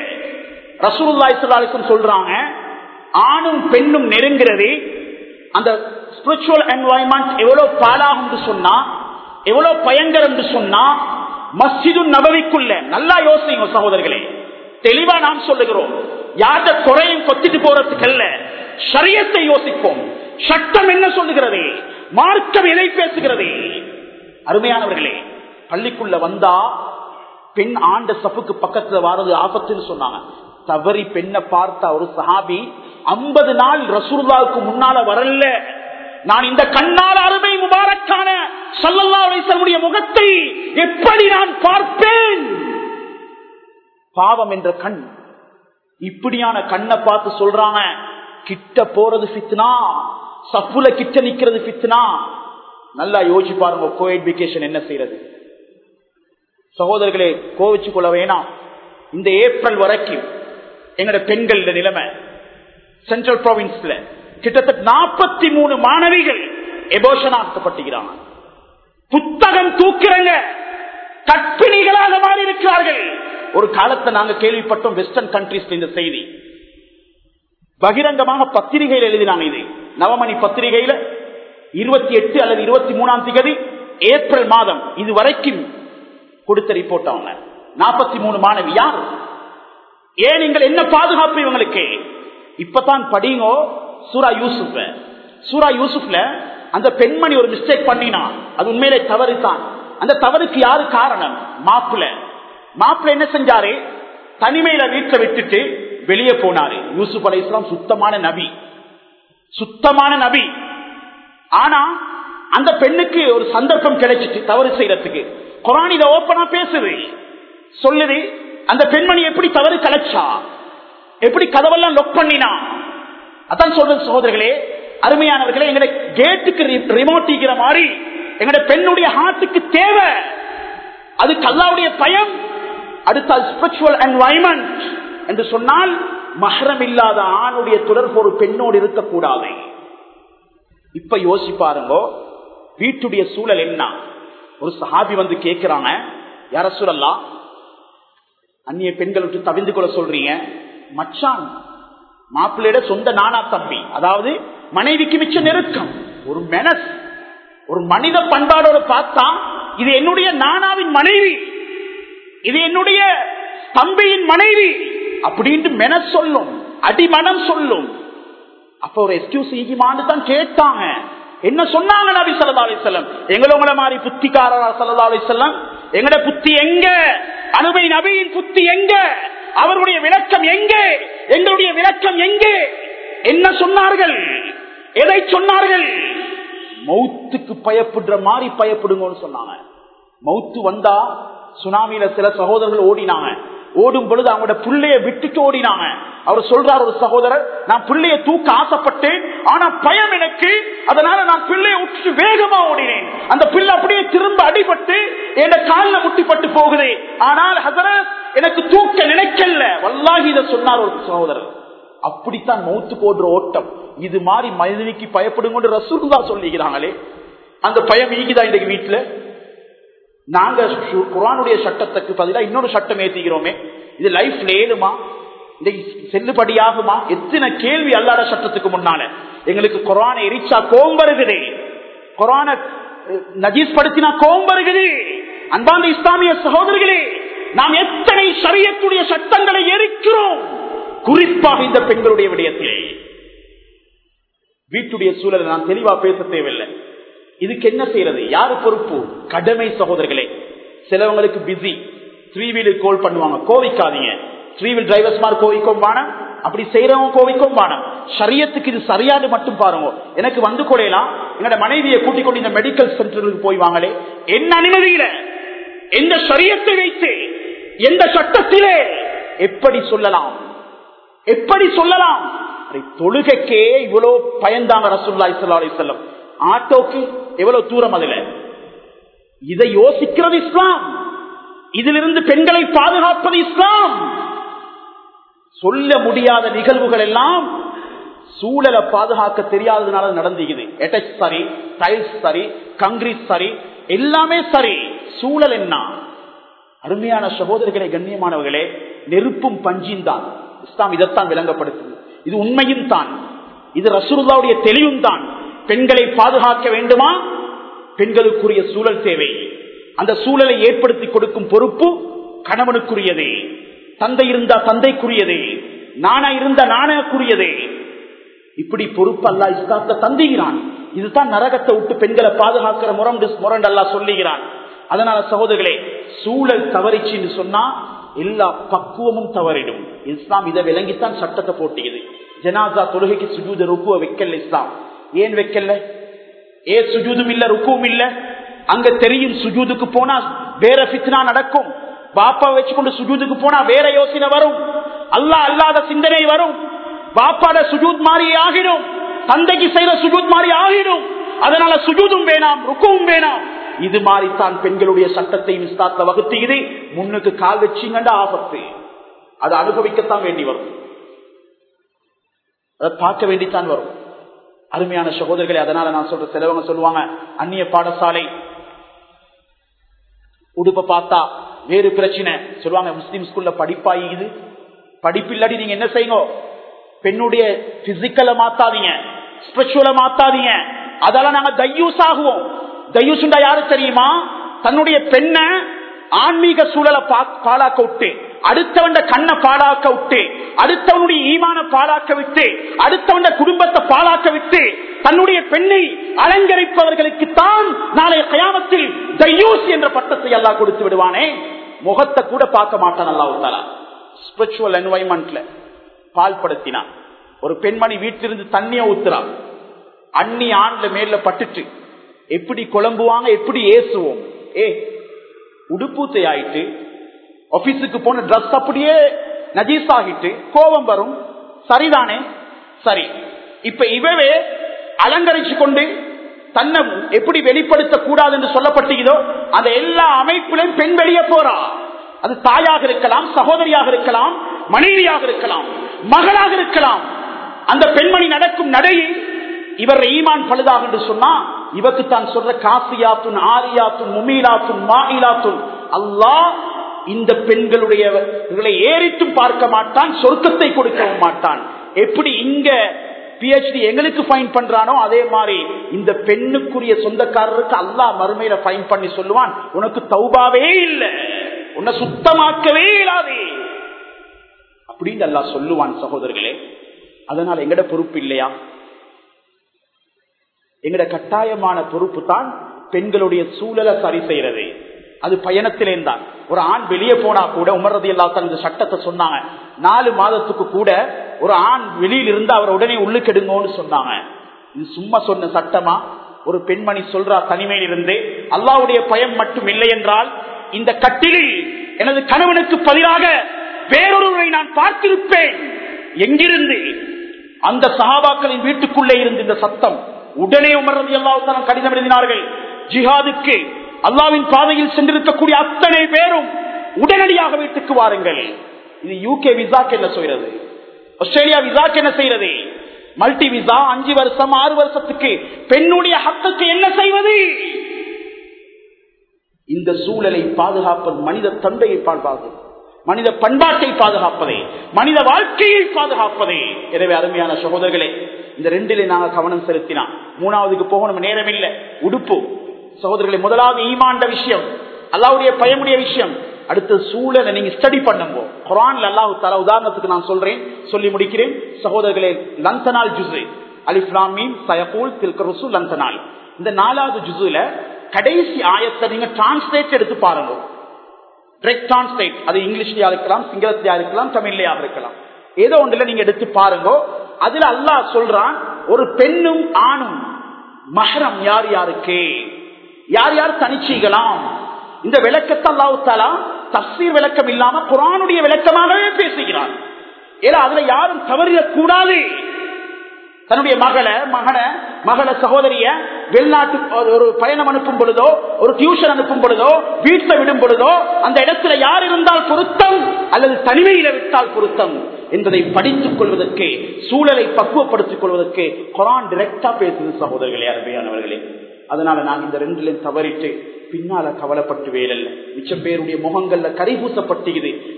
S1: ரசூல்லாய் சொல்றாங்க ஆணும் பெண்ணும் நெருங்கிறது அந்த ஸ்பிரிச்சுவல் என்வாயன்மெண்ட் எவ்வளவு பாலாகும் என்று சொன்னா எவ்வளவு பயங்கரம் என்று சொன்னா மஸ்ஜிது நபவிக்குள்ள நல்லா யோசிங்க சகோதரர்களே தெளிவா நாம் சொல்லுகிறோம் யார்த குறையும் கொத்திட்டு போறதுக்கு அல்ல சரியத்தை யோசிப்போம் சட்டம் என்ன சொல்லுகிறது மார்க்கம் எதை பேசுகிறது அருமையானவர்களே பள்ளிக்குள்ள வந்தா பெண் ஆண்ட சப்புக்கு பக்கத்துல வாரது ஆபத்துன்னு சொன்னாங்க தவறி பெண்ணை பார்த்த ஒரு சஹாபி ஐம்பது நாள் ரசூல்லாவுக்கு முன்னால வரல நான் இந்த கண்ணால் அருமை முபாரக்கான சல்லல்லா அலிசல்லுடைய முகத்தை எப்படி நான் பார்ப்பேன் பாவம் என்ற கண் இப்படியான கண்ணை பார்த்து சொல்றாங்க கிட்ட போறது ஃபித்னா சப்புல கிட்ட நிக்கிறது ஃபித்னா நல்லா யோசிச்சு பாருங்க கோ எஜுகேஷன் என்ன செய்யறது சகோதரர்களே கோவிச்சு கொள்ள வேணாம் இந்த ஏப்ரல் வரைக்கும் எங்கட பெண்கள் நிலைமை சென்ட்ரல் ப்ராவின்ஸ்ல கிட்டத்தட்ட நாற்பத்தி மூணு மாணவிகள் எபோஷன் ஆக்கப்பட்டுகிறாங்க புத்தகம் தூக்கிறங்க கற்பிணிகளாக மாறி இருக்கிறார்கள் ஒரு காலத்தை நாங்க கேள்விப்பட்டோம் வெஸ்டர்ன் கண்ட்ரீஸ்ல இந்த செய்தி பகிரங்கமாக பத்திரிகையில் எழுதினாங்க இது நவமணி பத்திரிகையில இருபத்தி எட்டு அல்லது இருபத்தி மூணாம் தேதி ஏப்ரல் மாதம் இது வரைக்கும் கொடுத்த ரிப்போர்ட் அவங்க நாற்பத்தி மூணு மாணவி யார் ஏன் நீங்கள் என்ன பாதுகாப்பு இவங்களுக்கு இப்பதான் படிங்கோ சூரா யூசுப் சூரா யூசுப்ல அந்த பெண்மணி ஒரு மிஸ்டேக் பண்ணினா அது உண்மையிலே தவறு தான் அந்த தவறுக்கு யாரு காரணம் மாப்பிள்ள மாப்பிள்ள என்ன செஞ்சாரு தனிமையில வீட்டை விட்டுட்டு வெளியே போனாரு யூசுப் அலை இஸ்லாம் சுத்தமான நபி சுத்தமான நபி ஆனா அந்த பெண்ணுக்கு ஒரு சந்தர்ப்பம் கிடைச்சிட்டு தவறு செய்யறதுக்கு குரான் இதை ஓப்பனா பேசுது சொல்லுது அந்த பெண்மணி எப்படி தவறு கலைச்சா எப்படி கதவெல்லாம் லொக் பண்ணினா அதான் சொல்றது சகோதரர்களே அருமையானவர்களே எங்கட கேட்டுக்கு ரிமோட் ஈக்கிற மாதிரி எங்கட பெண்ணுடைய ஹார்ட்டுக்கு தேவை அது கல்லாவுடைய பயம் அடுத்த ஸ்பிரிச்சுவல் என்வாயன்மெண்ட் என்று சொன்னால் மகரம் இல்லாத ஆணுடைய தொடர்பு ஒரு பெண்ணோடு இருக்கக்கூடாது இப்ப யோசிப்பாருங்கோ வீட்டுடைய சூழல் என்ன ஒரு சஹாபி வந்து கேட்கிறாங்க யார சூழல்லாம் அந்நிய பெண்கள் விட்டு தவிந்து கொள்ள சொல்றீங்க மச்சான் மாப்பிள்ளையோட சொந்த நானா தம்பி அதாவது மனைவிக்கு மிச்ச நெருக்கம் ஒரு மெனஸ் ஒரு மனித பண்பாடோட பார்த்தா இது என்னுடைய நானாவின் மனைவி இது என்னுடைய தம்பியின் மனைவி அப்படின்ட்டு மென சொல்லும் அடிமனம் சொல்லும் அப்ப ஒரு எக்ஸ்கியூஸ் ஈகிமான்னு தான் கேட்டாங்க என்ன சொன்னாங்க நபி சல்லா அலிசல்லம் எங்களோட மாதிரி புத்திக்காரரா சல்லா அலிசல்லம் எங்கட புத்தி எங்க அனுபவி நபியின் புத்தி எங்க அவருடைய விளக்கம் எங்கே எங்களுடைய விளக்கம் எங்கே என்ன சொன்னார்கள் எதை சொன்னார்கள் மௌத்துக்கு பயப்படுற மாதிரி பயப்படுங்கன்னு சொன்னாங்க மௌத்து வந்தா சுனாமியில சில சகோதரர்கள் ஓடினாங்க ஓடும் பொழுது அவங்களோட பிள்ளைய விட்டுட்டு ஓடினாங்க அவர் சொல்றார் ஒரு சகோதரர் நான் பிள்ளைய தூக்க ஆசைப்பட்டேன் ஆனா பயம் எனக்கு அதனால நான் பிள்ளைய விட்டுட்டு வேகமா ஓடினேன் அந்த பிள்ளை அப்படியே திரும்ப அடிபட்டு என் காலில் முட்டிப்பட்டு போகுது ஆனால் ஹசரத் எனக்கு தூக்க நினைக்கல வல்லாகி இதை சொன்னார் ஒரு சகோதரர் அப்படித்தான் மௌத்து போடுற ஓட்டம் இது மாதிரி மனிதனுக்கு பயப்படுங்க ரசூல்லா சொல்லிக்கிறாங்களே அந்த பயம் ஈகிதான் இன்றைக்கு வீட்டுல நாங்க குரானுடைய சட்டத்துக்கு பதிலாக இன்னொரு சட்டம் ஏத்திக்கிறோமே இது லைஃப்ல ஏழுமா செல்லுபடியாகுமா எத்தனை கேள்வி அல்லாத சட்டத்துக்கு முன்னால எங்களுக்கு குரானை எரிச்சா கோம் வருகுது குரான நஜீஸ் படுத்தினா கோம் வருகுது அன்பாந்த இஸ்லாமிய சகோதரர்களே நாம் எத்தனை சரியத்துடைய சட்டங்களை எரிக்கிறோம் குறிப்பாக இந்த பெண்களுடைய விடயத்திலே வீட்டுடைய சூழலை நான் தெளிவா பேச தேவையில்லை இதுக்கு என்ன செய்யறது யாரு பொறுப்பு கடமை சகோதரர்களே சிலவங்களுக்கு பிஸி த்ரீ வீலர் கோல் பண்ணுவாங்க கோவிக்காதீங்க த்ரீ வீல் டிரைவர்ஸ் மாதிரி கோவிக்கும் வானம் அப்படி செய்யறவங்க கோவிக்கும் வானம் சரியத்துக்கு இது சரியாது மட்டும் பாருங்க எனக்கு வந்து கொடையலாம் என்னோட மனைவியை கூட்டிக் கொண்டு இந்த மெடிக்கல் சென்டருக்கு போய் வாங்களே என்ன அனுமதியில எந்த சரியத்தை வைத்து எந்த சட்டத்திலே எப்படி சொல்லலாம் எப்படி சொல்லலாம் தொழுகைக்கே இவ்வளவு பயந்தாங்க ரசூல்லா இஸ்லா அலிசல்லம் ஆட்டோக்கு எவ்வளவு தூரம் அதுல இதை யோசிக்கிறது இஸ்லாம் இதிலிருந்து பெண்களை பாதுகாப்பது இஸ்லாம் சொல்ல முடியாத நிகழ்வுகள் எல்லாம் சூழலை பாதுகாக்க தெரியாததுனால நடந்துக்குது எட்டச் சரி டைல்ஸ் சரி கங்கிரீட் சரி எல்லாமே சரி சூழல் என்ன அருமையான சகோதரர்களே கண்ணியமானவர்களே நெருப்பும் பஞ்சின் தான் இஸ்லாம் இதைத்தான் விளங்கப்படுத்துது இது உண்மையும் தான் இது ரசூல்லாவுடைய தெளிவும் தான் பெண்களை பாதுகாக்க வேண்டுமா பெண்களுக்குரிய சூழல் தேவை அந்த சூழலை ஏற்படுத்தி கொடுக்கும் பொறுப்பு கணவனுக்குரியதே தந்தை இருந்தா தந்தைக்குரியதே நானா இருந்த நாணயக்குரியதே இப்படி பொறுப்பு அல்லா இஸ்லாத்த தந்துகிறான் இதுதான் நரகத்தை விட்டு பெண்களை பாதுகாக்கிற முரண்டு முரண்டு அல்லா சொல்லுகிறான் அதனால சகோதரர்களே சூழல் தவறிச்சுன்னு சொன்னா எல்லா பக்குவமும் தவறிடும் இஸ்லாம் இதை விளங்கித்தான் சட்டத்தை போட்டியது ஜனாசா தொழுகைக்கு சுஜூத ருக்குவ வைக்கல இஸ்லாம் ஏன் வைக்கல ஏ சுஜூதும் இல்ல ருக்குவும் இல்ல அங்க தெரியும் சுஜூதுக்கு போனா வேற பித்னா நடக்கும் பாப்பா வச்சுக்கொண்டு சுஜூதுக்கு போனா வேற யோசனை வரும் அல்லா அல்லாத சிந்தனை வரும் பாப்பாட சுஜூத் மாறி ஆகிடும் தந்தைக்கு செய்யற சுஜூத் மாறி ஆகிடும் அதனால சுஜூதும் வேணாம் ருக்கவும் வேணாம் இது மாதிரித்தான் பெண்களுடைய சட்டத்தை இஸ்லாத்துல வகுத்துகிறது முன்னுக்கு கால் வச்சிங்கண்ட ஆபத்து அதை அனுபவிக்கத்தான் வேண்டி வரும் அதை பார்க்க வேண்டித்தான் வரும் அருமையான சகோதரர்களை அதனால நான் சொல்ற சிலவங்க சொல்லுவாங்க அந்நிய பாடசாலை உடுப்ப பார்த்தா வேறு பிரச்சனை சொல்லுவாங்க முஸ்லீம் ஸ்கூல்ல படிப்பாயுது படிப்பு இல்லாடி நீங்க என்ன செய்யுங்க பெண்ணுடைய பிசிக்கலை மாத்தாதீங்க ஸ்பிரிச்சுவலை மாத்தாதீங்க அதெல்லாம் நாங்க தையூஸ் ஆகுவோம் தையூசுண்டா யாரு தெரியுமா தன்னுடைய பெண்ணை ஆன்மீக சூழலை பாழாக்க விட்டு அடுத்தவண்ட கண்ணை பாழாக்க விட்டு அடுத்தவனுடைய ஈமான பாழாக்க விட்டு அடுத்தவண்ட குடும்பத்தை பாழாக்க விட்டு தன்னுடைய பெண்ணை அலங்கரிப்பவர்களுக்கு தான் நாளைய கயாமத்தில் தையூஸ் என்ற பட்டத்தை எல்லாம் கொடுத்து விடுவானே முகத்தை கூட பார்க்க மாட்டான் அல்லாவுத்தாலா ஸ்பிரிச்சுவல் என்வாய்மெண்ட்ல பால் படுத்தினான் ஒரு பெண்மணி வீட்டிலிருந்து தண்ணிய ஊத்துறான் அண்ணி ஆண்ல மேல பட்டுட்டு எப்படி குழம்புவாங்க எப்படி ஏசுவோம் ஏ உடுப்பூத்தை ஆயிட்டு ஆபீஸுக்கு போன ட்ரெஸ் அப்படியே நஜீஸ் ஆகிட்டு கோபம் வரும் சரிதானே சரி இப்ப இவவே அலங்கரிச்சு கொண்டு தன்னை எப்படி வெளிப்படுத்த கூடாது என்று சொல்லப்பட்டதோ அந்த எல்லா அமைப்பிலும் பெண் வெளியே போறா அது தாயாக இருக்கலாம் சகோதரியாக இருக்கலாம் மனைவியாக இருக்கலாம் மகளாக இருக்கலாம் அந்த பெண்மணி நடக்கும் நடையில் இவர் ஈமான் பழுதாக என்று சொன்னா இவருக்கு தான் சொல்ற காசியாத்துன் ஆரியாத்துன் முமீலாத்துன் மாயிலாத்துன் அல்லாஹ் இந்த பெண்களுடைய ஏறிட்டும் பார்க்க மாட்டான் சொர்க்கத்தை கொடுக்கவும் மாட்டான் எப்படி இங்க பிஹெச்டி எங்களுக்கு ஃபைன் பண்றானோ அதே மாதிரி இந்த பெண்ணுக்குரிய சொந்தக்காரருக்கு அல்லா மறுமையில ஃபைன் பண்ணி சொல்லுவான் உனக்கு தௌபாவே இல்லை உன்னை சுத்தமாக்கவே இல்லாதே அப்படின்னு அல்லா சொல்லுவான் சகோதரர்களே அதனால எங்கட பொறுப்பு இல்லையா எங்கட கட்டாயமான பொறுப்பு தான் பெண்களுடைய சூழலை சரி செய்யறது அது பயணத்திலே தான் ஒரு ஆண் வெளியே போனா கூட உமர்றது எல்லாத்தான் இந்த சட்டத்தை சொன்னாங்க நாலு மாதத்துக்கு கூட ஒரு ஆண் வெளியில் இருந்து அவர் உடனே உள்ளுக்கெடுங்கன்னு சொன்னாங்க இது சும்மா சொன்ன சட்டமா ஒரு பெண்மணி சொல்றா தனிமையில் இருந்து அல்லாவுடைய பயம் மட்டும் இல்லை என்றால் இந்த கட்டிலில் எனது கணவனுக்கு பதிலாக வேறொருவரை நான் பார்த்திருப்பேன் எங்கிருந்து அந்த சகாபாக்களின் வீட்டுக்குள்ளே இருந்து இந்த சத்தம் உடனே உமர்றது எல்லாத்தான் கடிதம் எழுதினார்கள் ஜிஹாதுக்கு அல்லாவின் பாதையில் சென்றிருக்கக்கூடிய அத்தனை பேரும் உடனடியாக வீட்டுக்கு வாருங்கள் இது யூகே விசாக்கு என்ன செய்யறது ஆஸ்திரேலியா விசாக்கு என்ன செய்யறது மல்டி விசா அஞ்சு வருஷம் ஆறு வருஷத்துக்கு பெண்ணுடைய ஹத்துக்கு என்ன செய்வது இந்த சூழலை பாதுகாப்பது மனித தந்தையை பாதுகாப்பது மனித பண்பாட்டை பாதுகாப்பதே மனித வாழ்க்கையை பாதுகாப்பதே எனவே அருமையான சகோதரர்களே இந்த ரெண்டிலே நாங்க கவனம் செலுத்தினா மூணாவதுக்கு போகணும் நேரம் இல்லை உடுப்பு சகோதரர்களை முதலாவது ஈமாண்ட விஷயம் அல்லாவுடைய பயமுடைய விஷயம் அடுத்த சூழலை நீங்க ஸ்டடி பண்ணுங்க குரான்ல அல்லாஹு தலா உதாரணத்துக்கு நான் சொல்றேன் சொல்லி முடிக்கிறேன் சகோதரர்களே லந்தனால் ஜுசு அலிஃப்லாமீன் சயபூல் தில்கருசு லந்தனால் இந்த நாலாவது ஜுசுல கடைசி ஆயத்தை நீங்க டிரான்ஸ்லேட் எடுத்து பாருங்க டிரெக்ட் டிரான்ஸ்லேட் அது இங்கிலீஷ்லயா இருக்கலாம் சிங்களத்திலயா இருக்கலாம் தமிழ்லயா இருக்கலாம் ஏதோ ஒன்றுல நீங்க எடுத்து பாருங்க அதுல அல்லாஹ் சொல்றான் ஒரு பெண்ணும் ஆணும் மஹரம் யார் யாருக்கு யார் யார் தனிச்சைகளாம் இந்த விளக்கத்தை அல்லாஹு தாலா தப்சீர் விளக்கம் இல்லாம குரானுடைய விளக்கமாகவே பேசுகிறார் ஏன்னா அதுல யாரும் தவறிடக்கூடாது தன்னுடைய மகளை மகனை மகள சகோதரிய வெளிநாட்டு ஒரு பயணம் அனுப்பும் பொழுதோ ஒரு டியூஷன் அனுப்பும் பொழுதோ வீட்டில் விடும் பொழுதோ அந்த இடத்துல யார் இருந்தால் பொருத்தம் அல்லது தனிமையில விட்டால் பொருத்தம் என்பதை படித்துக் கொள்வதற்கு சூழலை பக்குவப்படுத்திக் கொள்வதற்கு குரான் டிரெக்டா பேசுது சகோதரர்களே அருமையானவர்களே அதனால நான் இந்த ரெண்டுலையும் தவறிட்டு பின்னால கவலைப்பட்டு வேலல்ல மிச்சம் பேருடைய முகங்கள்ல கரிபூசப்பட்டுகிறது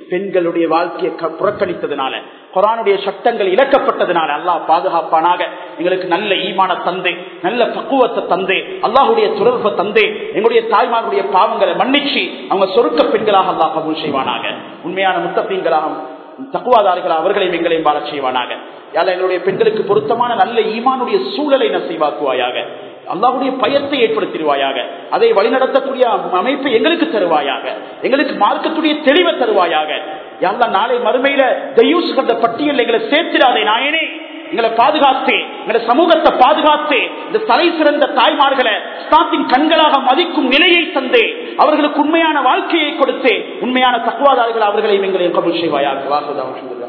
S1: பெண்களுடைய வாழ்க்கையை க- புறக்கணித்ததுனால குரானுடைய சட்டங்கள் இழக்கப்பட்டதுனால அல்லாஹ் பாதுகாப்பானாக எங்களுக்கு நல்ல ஈமான தந்தை நல்ல பக்குவத்தை தந்தை அல்லாஹுடைய தொடர்பை தந்தை எங்களுடைய தாய்மாருடைய பாவங்களை மன்னிச்சு அவங்க சொருக்க பெண்களாக அல்லாஹ் கபூல் செய்வானாக உண்மையான முத்தப்பீன்களாக தக்குவாதாரிகள் அவர்களையும் எங்களையும் வாழச் செய்வானாக யாழ் எங்களுடைய பெண்களுக்கு பொருத்தமான நல்ல ஈமானுடைய சூழலை நசைவாக்குவாயாக அல்லாஹுடைய பயத்தை ஏற்படுத்திடுவாயாக அதை வழிநடத்தக்கூடிய அமைப்பை எங்களுக்கு தருவாயாக எங்களுக்கு மார்க்கத்துடைய தெளிவை தருவாயாக யாழ்லா நாளை மறுமையில தயூஸ் கண்ட பட்டியல் எங்களை சேர்த்திடாதே நாயனே எங்களை பாதுகாத்து எங்களை சமூகத்தை பாதுகாத்து இந்த தலை சிறந்த தாய்மார்களை ஸ்தாத்தின் கண்களாக மதிக்கும் நிலையை தந்து அவர்களுக்கு உண்மையான வாழ்க்கையை கொடுத்து உண்மையான தக்குவாதாரிகள் அவர்களையும் எங்களையும் கபுல் செய்வாயாக வாசுதா